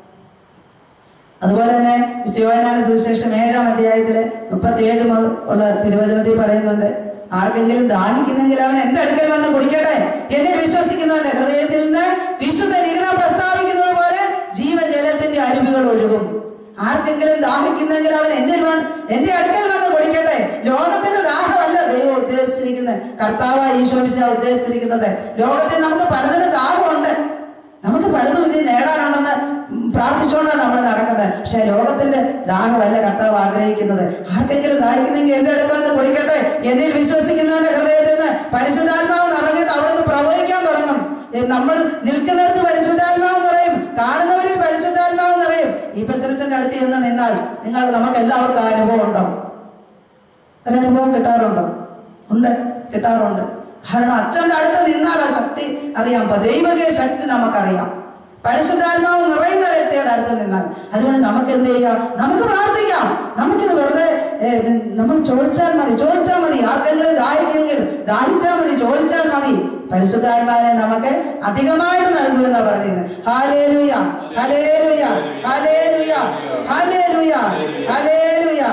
അതുപോലെ തന്നെ ശിവനാന സുവിശേഷം ഏഴാം അധ്യായത്തില് മുപ്പത്തിയേഴ് മുതൽ ഉള്ള തിരുവചനത്തിൽ പറയുന്നുണ്ട് ആർക്കെങ്കിലും ദാഹിക്കുന്നെങ്കിൽ അവൻ എന്റെ അടുക്കൽ വന്ന് കുടിക്കട്ടെ എന്നെ വിശ്വസിക്കുന്നവന്റെ ഹൃദയത്തിൽ നിന്ന് വിശുദ്ധ ലിഖിതം പ്രസ്താവിക്കുന്നത് പോലെ ജീവജലത്തിന്റെ അരുവികൾ ഒഴുകും ആർക്കെങ്കിലും ദാഹിക്കുന്നെങ്കിൽ അവൻ എന്നിൽ വന്ന് എന്റെ അടുക്കൽ വന്ന് കുടിക്കട്ടെ ലോകത്തിന്റെ ദാഹമല്ല ദൈവം ഉദ്ദേശിച്ചിരിക്കുന്നത് കർത്താവ് ഈശോമിശ ഉദ്ദേശിച്ചിരിക്കുന്നത് ലോകത്തിൽ നമുക്ക് പലതിനും ദാഹമുണ്ട് നമുക്ക് പലതും ഇനി നേടാനുണ്ടെന്ന് പ്രാർത്ഥിച്ചുകൊണ്ടാണ് നമ്മൾ നടക്കുന്നത് പക്ഷെ ലോകത്തിന്റെ ദാഹമല്ല കർത്താവ് ആഗ്രഹിക്കുന്നത് ആർക്കെങ്കിലും ദാഹിക്കുന്നെങ്കിൽ എന്റെ അടുക്ക വന്ന് കുടിക്കട്ടെ എന്നിൽ വിശ്വസിക്കുന്നവന്റെ ഹൃദയത്തിൽ നിന്ന് പരിശുദ്ധാത്മാവ് നിറഞ്ഞിട്ട് അവിടുന്ന് പ്രവഹിക്കാൻ തുടങ്ങും ഏ, നമ്മൾ നിൽക്കുന്നിടത്ത് പരിശുദ്ധാത്മാവ് നിറയും കാണുന്നവരിൽ പരിശുദ്ധാത്മാവ് നിറയും ഈ പച്ചരച്ചന്റെ അടുത്ത് ചെന്ന് നിന്നാൽ നിങ്ങൾ നമുക്ക് എല്ലാവർക്കും ആ അനുഭവം ഉണ്ടോ ഒരനുഭവം കിട്ടാറുണ്ടോ ഉണ്ട് കിട്ടാറുണ്ട് കാരണം അച്ഛന്റെ അടുത്ത് നിന്നാൽ ആ ശക്തി അറിയാം അപ്പൊ ദൈവകീയ ശക്തി നമുക്കറിയാം പരിശുദ്ധാത്മാവ് നിറയുന്ന വ്യക്തിയുടെ അടുത്ത് നിന്നാൽ അതുകൊണ്ട് നമുക്ക് എന്ത് ചെയ്യാം നമുക്ക് പ്രാർത്ഥിക്കാം നമുക്കിത് വെറുതെ ഏ, നമ്മൾ ചോദിച്ചാൽ മതി ചോദിച്ചാൽ മതി ആർക്കെങ്കിലും ദാഹിക്കെങ്കിൽ ദാഹിച്ചാൽ മതി ചോദിച്ചാൽ മതി പരിശുദ്ധാത്മാവിനെ നമുക്ക് അധികമായിട്ട് നൽകുമെന്നാ പറഞ്ഞിരുന്നത് hallelujah hallelujah hallelujah hallelujah hallelujah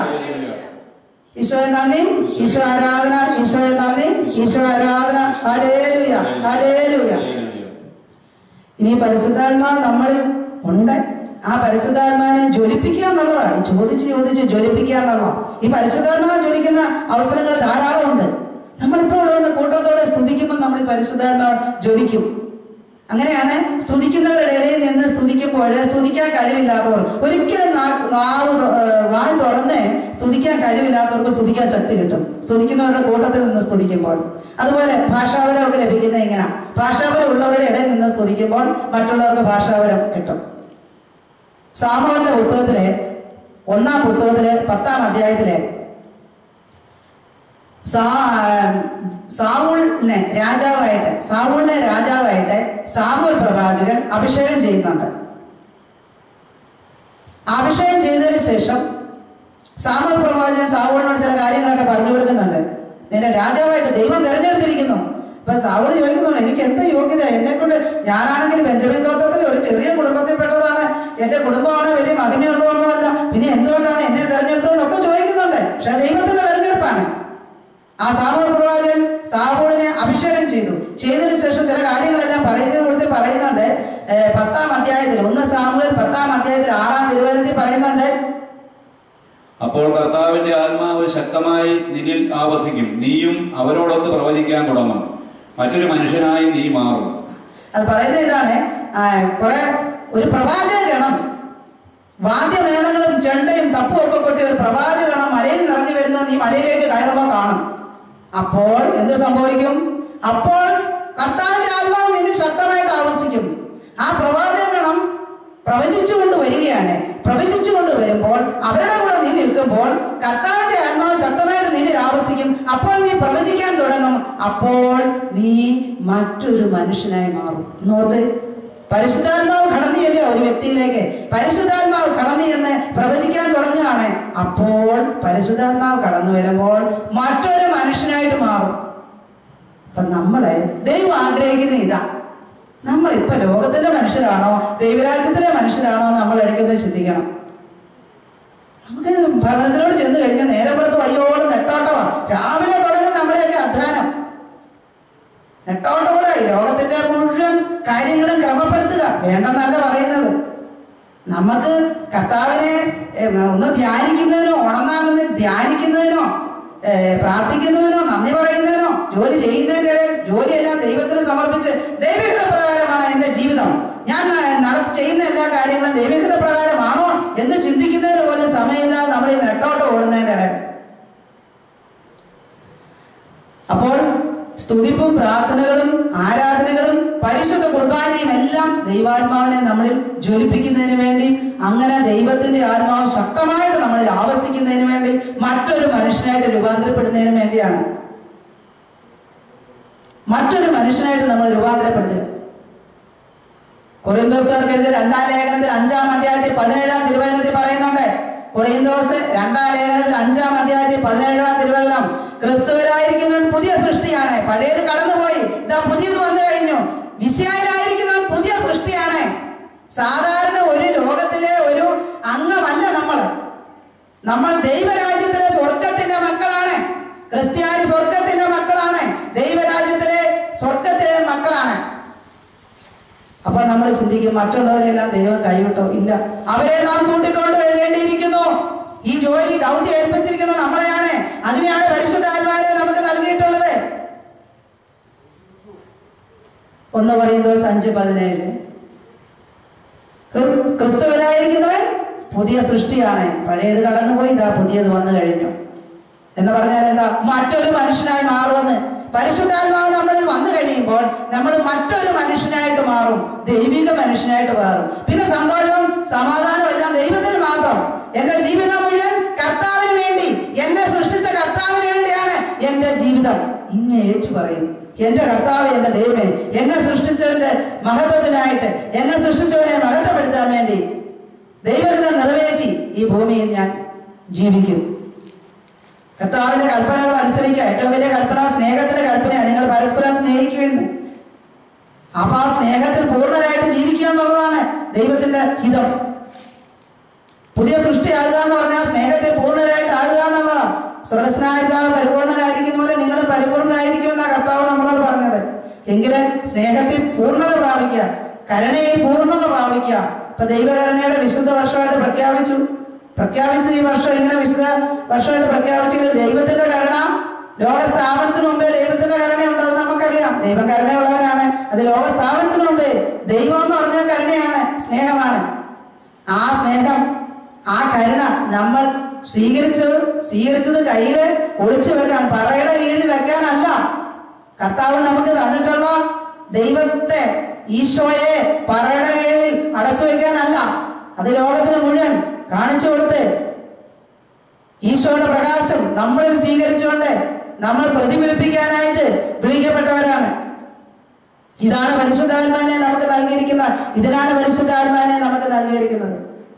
ഈശോയെ നന്ദി ഈശോ ആരാധന ഈശോയെ നന്ദി ഈശോ ആരാധന ഹലേലുയ ഹലേലുയ ഇനി പരിശുദ്ധാത്മാവ് നമ്മൾ ഉണ്ട് ആ പരിശുദ്ധാത്മാവിനെ ജ്വലിപ്പിക്കുക എന്നുള്ളതാണ് ഈ ചോദിച്ച് ചോദിച്ച് ജ്വലിപ്പിക്കുക എന്നുള്ളതാണ് ഈ പരിശുദ്ധാത്മാവ് ജ്വലിക്കുന്ന അവസരങ്ങൾ ധാരാളമുണ്ട് നമ്മളിപ്പോൾ ഇവിടെ വന്ന് കൂട്ടത്തോടെ സ്തുതിക്കുമ്പോൾ നമ്മൾ ഈ പരിശുദ്ധാത്മാവ് ജ്വലിക്കും അങ്ങനെയാണ് സ്തുതിക്കുന്നവരുടെ ഇടയിൽ നിന്ന് സ്തുതിക്കുമ്പോൾ സ്തുതിക്കാൻ കഴിവില്ലാത്തവർ ഒരിക്കലും നാ- നാവ് തൊ- ഏഹ് വായ് തുറന്ന് സ്തുതിക്കാൻ കഴിവില്ലാത്തവർക്ക് സ്തുതിക്കാൻ ശക്തി കിട്ടും സ്തുതിക്കുന്നവരുടെ കൂട്ടത്തിൽ നിന്ന് സ്തുതിക്കുമ്പോൾ അതുപോലെ ഭാഷാപരമൊക്കെ ലഭിക്കുന്നത് ഇങ്ങനെ ഭാഷാപരം ഉള്ളവരുടെ ഇടയിൽ നിന്ന് സ്തുതിക്കുമ്പോൾ മറ്റുള്ളവർക്ക് ഭാഷാപരം കിട്ടും സാമൂഹന്റെ പുസ്തകത്തിലെ ഒന്നാം പുസ്തകത്തിലെ പത്താം അധ്യായത്തിലെ സാ- സാവൂളിനെ രാജാവായിട്ട് സാവൂളിനെ രാജാവായിട്ട് സാമൂൽ പ്രവാചകൻ അഭിഷേകം ചെയ്യുന്നുണ്ട് അഭിഷേകം ചെയ്തതിനു ശേഷം സാമൂൽ പ്രവാചകൻ സാവൂളിനോട് ചില കാര്യങ്ങളൊക്കെ പറഞ്ഞു കൊടുക്കുന്നുണ്ട് നിന്നെ രാജാവായിട്ട് ദൈവം തെരഞ്ഞെടുത്തിരിക്കുന്നു അപ്പൊ സാവൂൾ ചോദിക്കുന്നുണ്ട് എനിക്ക് എന്താ യോഗ്യത എന്നെ കൊണ്ട് ഞാനാണെങ്കിൽ ബെഞ്ചമിൻ ഗോത്രത്തിൽ ഒരു ചെറിയ കുടുംബത്തിൽപ്പെട്ടതാണ് എന്റെ കുടുംബമാണ് വലിയ മഹിമയുള്ളതൊന്നുമല്ല പിന്നെ എന്തുകൊണ്ടാണ് എന്നെ തെരഞ്ഞെടുത്തതെന്നൊക്കെ ചോദിക്കുന്നുണ്ട് പക്ഷെ ദൈവത്തിന്റെ തെരഞ്ഞെടുപ്പാണ് ആ സാമൂഹ പ്രവാചകൻ സാവൂളിനെ അഭിഷേകം ചെയ്തു ചെയ്തതിനു ശേഷം ചില കാര്യങ്ങളെല്ലാം പറയുന്നതിന് കൂടുതൽ പറയുന്നുണ്ട് ഏർ പത്താം അധ്യായത്തിൽ ഒന്ന് സാമൂഹൽ പത്താം അധ്യായത്തിൽ ആറാം തിരുവനന്തപുരത്തിൽ പറയുന്നുണ്ട് അപ്പോൾ കർത്താവിന്റെ ആത്മാവ് ശക്തമായി നിന്നിൽ ആവസിക്കും നീയും അവരോടൊത്ത് പ്രവചിക്കാൻ തുടങ്ങും മറ്റൊരു മനുഷ്യനായി നീ മാറും അത് പറയുന്നത് ഇതാണ് ആ, കുറെ ഒരു പ്രവാചക ഗണം വാദ്യമേളങ്ങളും ചെണ്ടയും തപ്പും ഒക്കെ കൊട്ടി ഒരു പ്രവാചക ഗണം മലയിൽ നിറഞ്ഞു വരുന്നത് നീ മലയിലേക്ക് കയറുമ്പോൾ കാണും അപ്പോൾ എന്ത് സംഭവിക്കും അപ്പോൾ കർത്താവിന്റെ ആത്മാവ് നിന്നിൽ ശക്തമായിട്ട് ആവസിക്കും ആ പ്രവാചക ഗണം പ്രവചിച്ചുകൊണ്ട് വരികയാണ് പ്രവചിച്ചു കൊണ്ടുവരുമ്പോൾ അവരുടെ കൂടെ നീ നിൽക്കുമ്പോൾ കർത്താവിന്റെ ആത്മാവ് ശക്തമായിട്ട് നിന്നിൽ ആവസിക്കും അപ്പോൾ നീ പ്രവചിക്കാൻ തുടങ്ങും അപ്പോൾ നീ മറ്റൊരു മനുഷ്യനായി മാറും നോർത്ത് പരിശുദ്ധാത്മാവ് കടന്നു ചെല്ലുക ഒരു വ്യക്തിയിലേക്ക് പരിശുദ്ധാത്മാവ് കടന്നു ചെന്ന് പ്രവചിക്കാൻ തുടങ്ങുകയാണ് അപ്പോൾ പരിശുദ്ധാത്മാവ് കടന്നു വരുമ്പോൾ മറ്റൊരു മനുഷ്യനായിട്ട് മാറും അപ്പൊ നമ്മളെ ദൈവം ആഗ്രഹിക്കുന്ന ഇതാ നമ്മളിപ്പോ ലോകത്തിന്റെ മനുഷ്യരാണോ ദൈവരാജ്യത്തിലെ മനുഷ്യരാണോ എന്ന് നമ്മൾ ഇടയ്ക്കൊന്ന് ചിന്തിക്കണം നമുക്ക് ഭവനത്തിനോട് ചെന്ന് കഴിഞ്ഞാൽ നേരം പുറത്ത് വയ്യോളം നെട്ടോട്ടമാ രാവിലെ തുടങ്ങും നമ്മുടെയൊക്കെ അധ്വാനം നെട്ടോട്ടോടെ ലോകത്തിന്റെ മുഴുവൻ കാര്യങ്ങളും ക്രമപ്പെടുത്തുക വേണ്ടെന്നല്ല പറയുന്നത് നമുക്ക് കർത്താവിനെ ഏം, ഒന്ന് ധ്യാനിക്കുന്നതിനോ ഉണർന്നാണെന്ന് ധ്യാനിക്കുന്നതിനോ ഏ, പ്രാർത്ഥിക്കുന്നതിനോ നന്ദി പറയുന്നതിനോ ജോലി ചെയ്യുന്നതിന്റെ ഇടയിൽ ജോലിയെല്ലാം ദൈവത്തിന് സമർപ്പിച്ച് ദൈവികത പ്രകാരമാണ് എന്റെ ജീവിതം ഞാൻ ന- നടത്തി ചെയ്യുന്ന എല്ലാ കാര്യങ്ങളും ദൈവികത പ്രകാരമാണോ എന്ന് ചിന്തിക്കുന്നതിന് പോലും സമയമില്ലാതെ നമ്മൾ ഈ നെട്ടോട്ട് ഓടുന്നതിന്റെ ഇടയിൽ അപ്പോൾ സ്തുതിപ്പും പ്രാർത്ഥനകളും ആരാധനകളും പരിശുദ്ധ കുർബാനയും എല്ലാം ദൈവാത്മാവിനെ നമ്മളിൽ ജ്വലിപ്പിക്കുന്നതിന് വേണ്ടി അങ്ങനെ ദൈവത്തിന്റെ ആത്മാവ് ശക്തമായിട്ട് നമ്മളിൽ ആവസിക്കുന്നതിന് വേണ്ടി മറ്റൊരു മനുഷ്യനായിട്ട് രൂപാന്തരപ്പെടുന്നതിന് വേണ്ടിയാണ് മറ്റൊരു മനുഷ്യനായിട്ട് നമ്മൾ രൂപാന്തരപ്പെടുത്തുക കൊറിയന്തോസുകാർക്ക് എഴുതിയ രണ്ടാം ലേഖനത്തിൽ അഞ്ചാം അധ്യായത്തിൽ പതിനേഴാം തിരുവചനത്തിൽ പറയുന്നുണ്ട് കൊറിയന്തോസ് രണ്ടാം ലേഖനത്തിൽ അഞ്ചാം അധ്യായത്തിൽ പതിനേഴാം തിരുവചനം ക്രിസ്തുവിലായിരിക്കുന്നവൻ പുതിയ സൃഷ്ടിയാണ് പഴയത് കടന്നുപോയി ഇതാ പുതിയത് വന്നു കഴിഞ്ഞു വിശയാലായിരിക്കുന്നവൻ പുതിയ സൃഷ്ടിയാണ് സാധാരണ ഒരു ലോകത്തിലെ ഒരു അംഗമല്ല നമ്മൾ നമ്മൾ ദൈവരാജ്യത്തിലെ സ്വർഗത്തിന്റെ മക്കളാണ് ക്രിസ്ത്യാനി സ്വർഗത്തിന്റെ മക്കളാണ് ദൈവരാജ്യത്തിലെ സ്വർഗത്തിലെ മക്കളാണ് അപ്പോൾ നമ്മൾ ചിന്തിക്കും മറ്റുള്ളവരെല്ലാം ദൈവം കൈവിട്ടോ ഇല്ല അവരെ നാം കൂട്ടിക്കൊണ്ട് വരേണ്ടിയിരിക്കുന്നു ഈ ജോലി ദൗത്യം ഏൽപ്പിച്ചിരിക്കുന്ന നമ്മളെയാണ് അതിനെയാണ് പരിശുദ്ധാത്മാരെ നമുക്ക് നൽകിയിട്ടുള്ളത് ഒന്ന് പറയുമ്പോൾ അഞ്ച് പതിനേഴ് ക്രി- ക്രിസ്തുവിലായിരിക്കുന്നവൻ പുതിയ സൃഷ്ടിയാണ് പഴയത് കടന്നുപോയി ഇതാ പുതിയത് വന്നു കഴിഞ്ഞു എന്ന് പറഞ്ഞാൽ എന്താ മറ്റൊരു മനുഷ്യനായി മാറുമെന്ന് പരിശുദ്ധാത്മാവ് നമ്മളിൽ വന്നു കഴിയുമ്പോൾ നമ്മൾ മറ്റൊരു മനുഷ്യനായിട്ട് മാറും ദൈവിക മനുഷ്യനായിട്ട് മാറും പിന്നെ സന്തോഷവും സമാധാനവും എല്ലാം ദൈവത്തിൽ മാത്രം എന്റെ ജീവിതം മുഴുവൻ കർത്താവിന് വേണ്ടി എന്നെ സൃഷ്ടിച്ച കർത്താവിന് വേണ്ടിയാണ് എന്റെ ജീവിതം ഇങ്ങനെ ഏറ്റു പറയും എന്റെ കർത്താവ് എന്റെ ദൈവമേ എന്നെ സൃഷ്ടിച്ചവന്റെ മഹത്വത്തിനായിട്ട് എന്നെ സൃഷ്ടിച്ചവനെ മഹത്വപ്പെടുത്താൻ വേണ്ടി ദൈവഹിത നിറവേറ്റി ഈ ഭൂമിയിൽ ഞാൻ ജീവിക്കും കർത്താവിന്റെ കൽപ്പനകൾ അനുസരിക്കുക ഏറ്റവും വലിയ കൽപ്പന സ്നേഹത്തിന്റെ കൽപ്പനയാണ് നിങ്ങൾ പരസ്പരം സ്നേഹിക്കുമെന്ന് അപ്പൊ ആ സ്നേഹത്തിൽ പൂർണ്ണരായിട്ട് ജീവിക്കുക എന്നുള്ളതാണ് ദൈവത്തിന്റെ ഹിതം പുതിയ സൃഷ്ടിയാകുക എന്ന് പറഞ്ഞാൽ സ്നേഹത്തിൽ പൂർണ്ണരായിട്ട് ആകുക എന്നുള്ളതാണ് സ്വർഗസ്നായ പിതാവ് പരിപൂർണനായിരിക്കുന്ന പോലെ നിങ്ങൾ പരിപൂർണനായിരിക്കും എന്നാ കർത്താവ് നമ്മളോട് പറഞ്ഞത് എങ്കിലും സ്നേഹത്തിൽ പൂർണ്ണത പ്രാപിക്കുക കരുണയിൽ പൂർണ്ണത പ്രാപിക്കുക ഇപ്പൊ ദൈവകരുണയുടെ വിശുദ്ധ വർഷമായിട്ട് പ്രഖ്യാപിച്ചു പ്രഖ്യാപിച്ച ഈ വർഷം ഇങ്ങനെ വിശുദ്ധ വർഷമായിട്ട് പ്രഖ്യാപിച്ചെങ്കിൽ ദൈവത്തിന്റെ കരുണ ലോക സ്ഥാപനത്തിന് മുമ്പേ ദൈവത്തിന്റെ കരുണയുണ്ടെന്ന് നമുക്കറിയാം ദൈവം കരുണയുള്ളവനാണ് അത് ലോക സ്ഥാപനത്തിന് മുമ്പേ ദൈവം എന്ന് പറഞ്ഞാൽ കരുണയാണ് സ്നേഹമാണ് ആ സ്നേഹം ആ കരുണ നമ്മൾ സ്വീകരിച്ചത് സ്വീകരിച്ചത് കയ്യില് ഒളിച്ചു വെക്കാൻ പറയുടെ കീഴിൽ വെക്കാനല്ല കർത്താവ് നമുക്ക് തന്നിട്ടുള്ള ദൈവത്തെ ഈശോയെ പറയുടെ കീഴിൽ അടച്ചു വെക്കാനല്ല അത് ലോകത്തിന് മുഴുവൻ കാണിച്ചു കൊടുത്ത് ഈശോയുടെ പ്രകാശം നമ്മളിൽ സ്വീകരിച്ചുകൊണ്ട് നമ്മൾ പ്രതിഫലിപ്പിക്കാനായിട്ട് വിളിക്കപ്പെട്ടവരാണ് ഇതാണ് പരിശുദ്ധാത്മാനെ നമുക്ക് നൽകിയിരിക്കുന്ന ഇതിനാണ് പരിശുദ്ധാത്മാനെ നമുക്ക് നൽകിയിരിക്കുന്നത്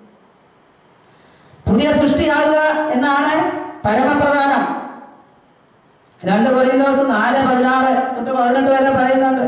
പുതിയ സൃഷ്ടിയാകുക എന്നാണ് പരമപ്രധാനം രണ്ട് കുറേ ദിവസം നാല് പതിനാറ് തൊട്ട് പതിനെട്ട് വരെ പറയുന്നുണ്ട്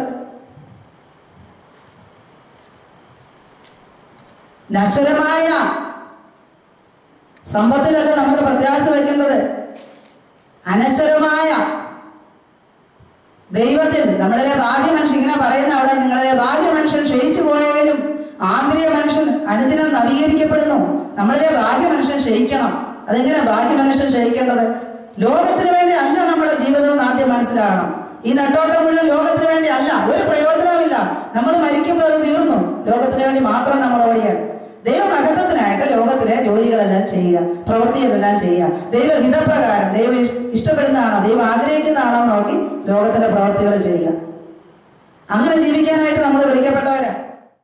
നശ്വരമായ സമ്പത്തിലല്ല നമുക്ക് പ്രത്യാശ വയ്ക്കേണ്ടത് അനശ്വരമായ ദൈവത്തിൽ നമ്മളിലെ ബാഹ്യ മനുഷ്യൻ ഇങ്ങനെ പറയുന്ന അവിടെ നിങ്ങളിലെ ബാഹ്യ മനുഷ്യൻ ക്ഷയിച്ചു പോയാലും ആന്തരിക മനുഷ്യൻ അനുദിനം നവീകരിക്കപ്പെടുന്നു നമ്മളിലെ ബാഹ്യ മനുഷ്യൻ ക്ഷയിക്കണം അതെങ്ങനെ ബാഹ്യ മനുഷ്യൻ ക്ഷയിക്കേണ്ടത് ലോകത്തിന് വേണ്ടി അല്ല നമ്മുടെ ജീവിതം ആദ്യം മനസ്സിലാകണം ഈ നെട്ടോട്ടം മുഴുവൻ ലോകത്തിന് വേണ്ടി അല്ല ഒരു പ്രയോജനവുമില്ല നമ്മൾ മരിക്കുമ്പോൾ അത് തീർന്നു ലോകത്തിന് വേണ്ടി മാത്രം നമ്മൾ ഓടിയാൽ ദൈവമഹത്വത്തിനായിട്ട് ലോകത്തിലെ ജോലികളെല്ലാം ചെയ്യുക പ്രവൃത്തികളെല്ലാം ചെയ്യുക ദൈവഹിതപ്രകാരം ദൈവം ഇഷ്ടപ്പെടുന്നതാണോ ദൈവം ആഗ്രഹിക്കുന്നതാണോ നോക്കി ലോകത്തിന്റെ പ്രവൃത്തികൾ ചെയ്യുക അങ്ങനെ ജീവിക്കാനായിട്ട് നമ്മൾ വിളിക്കപ്പെട്ടവരാ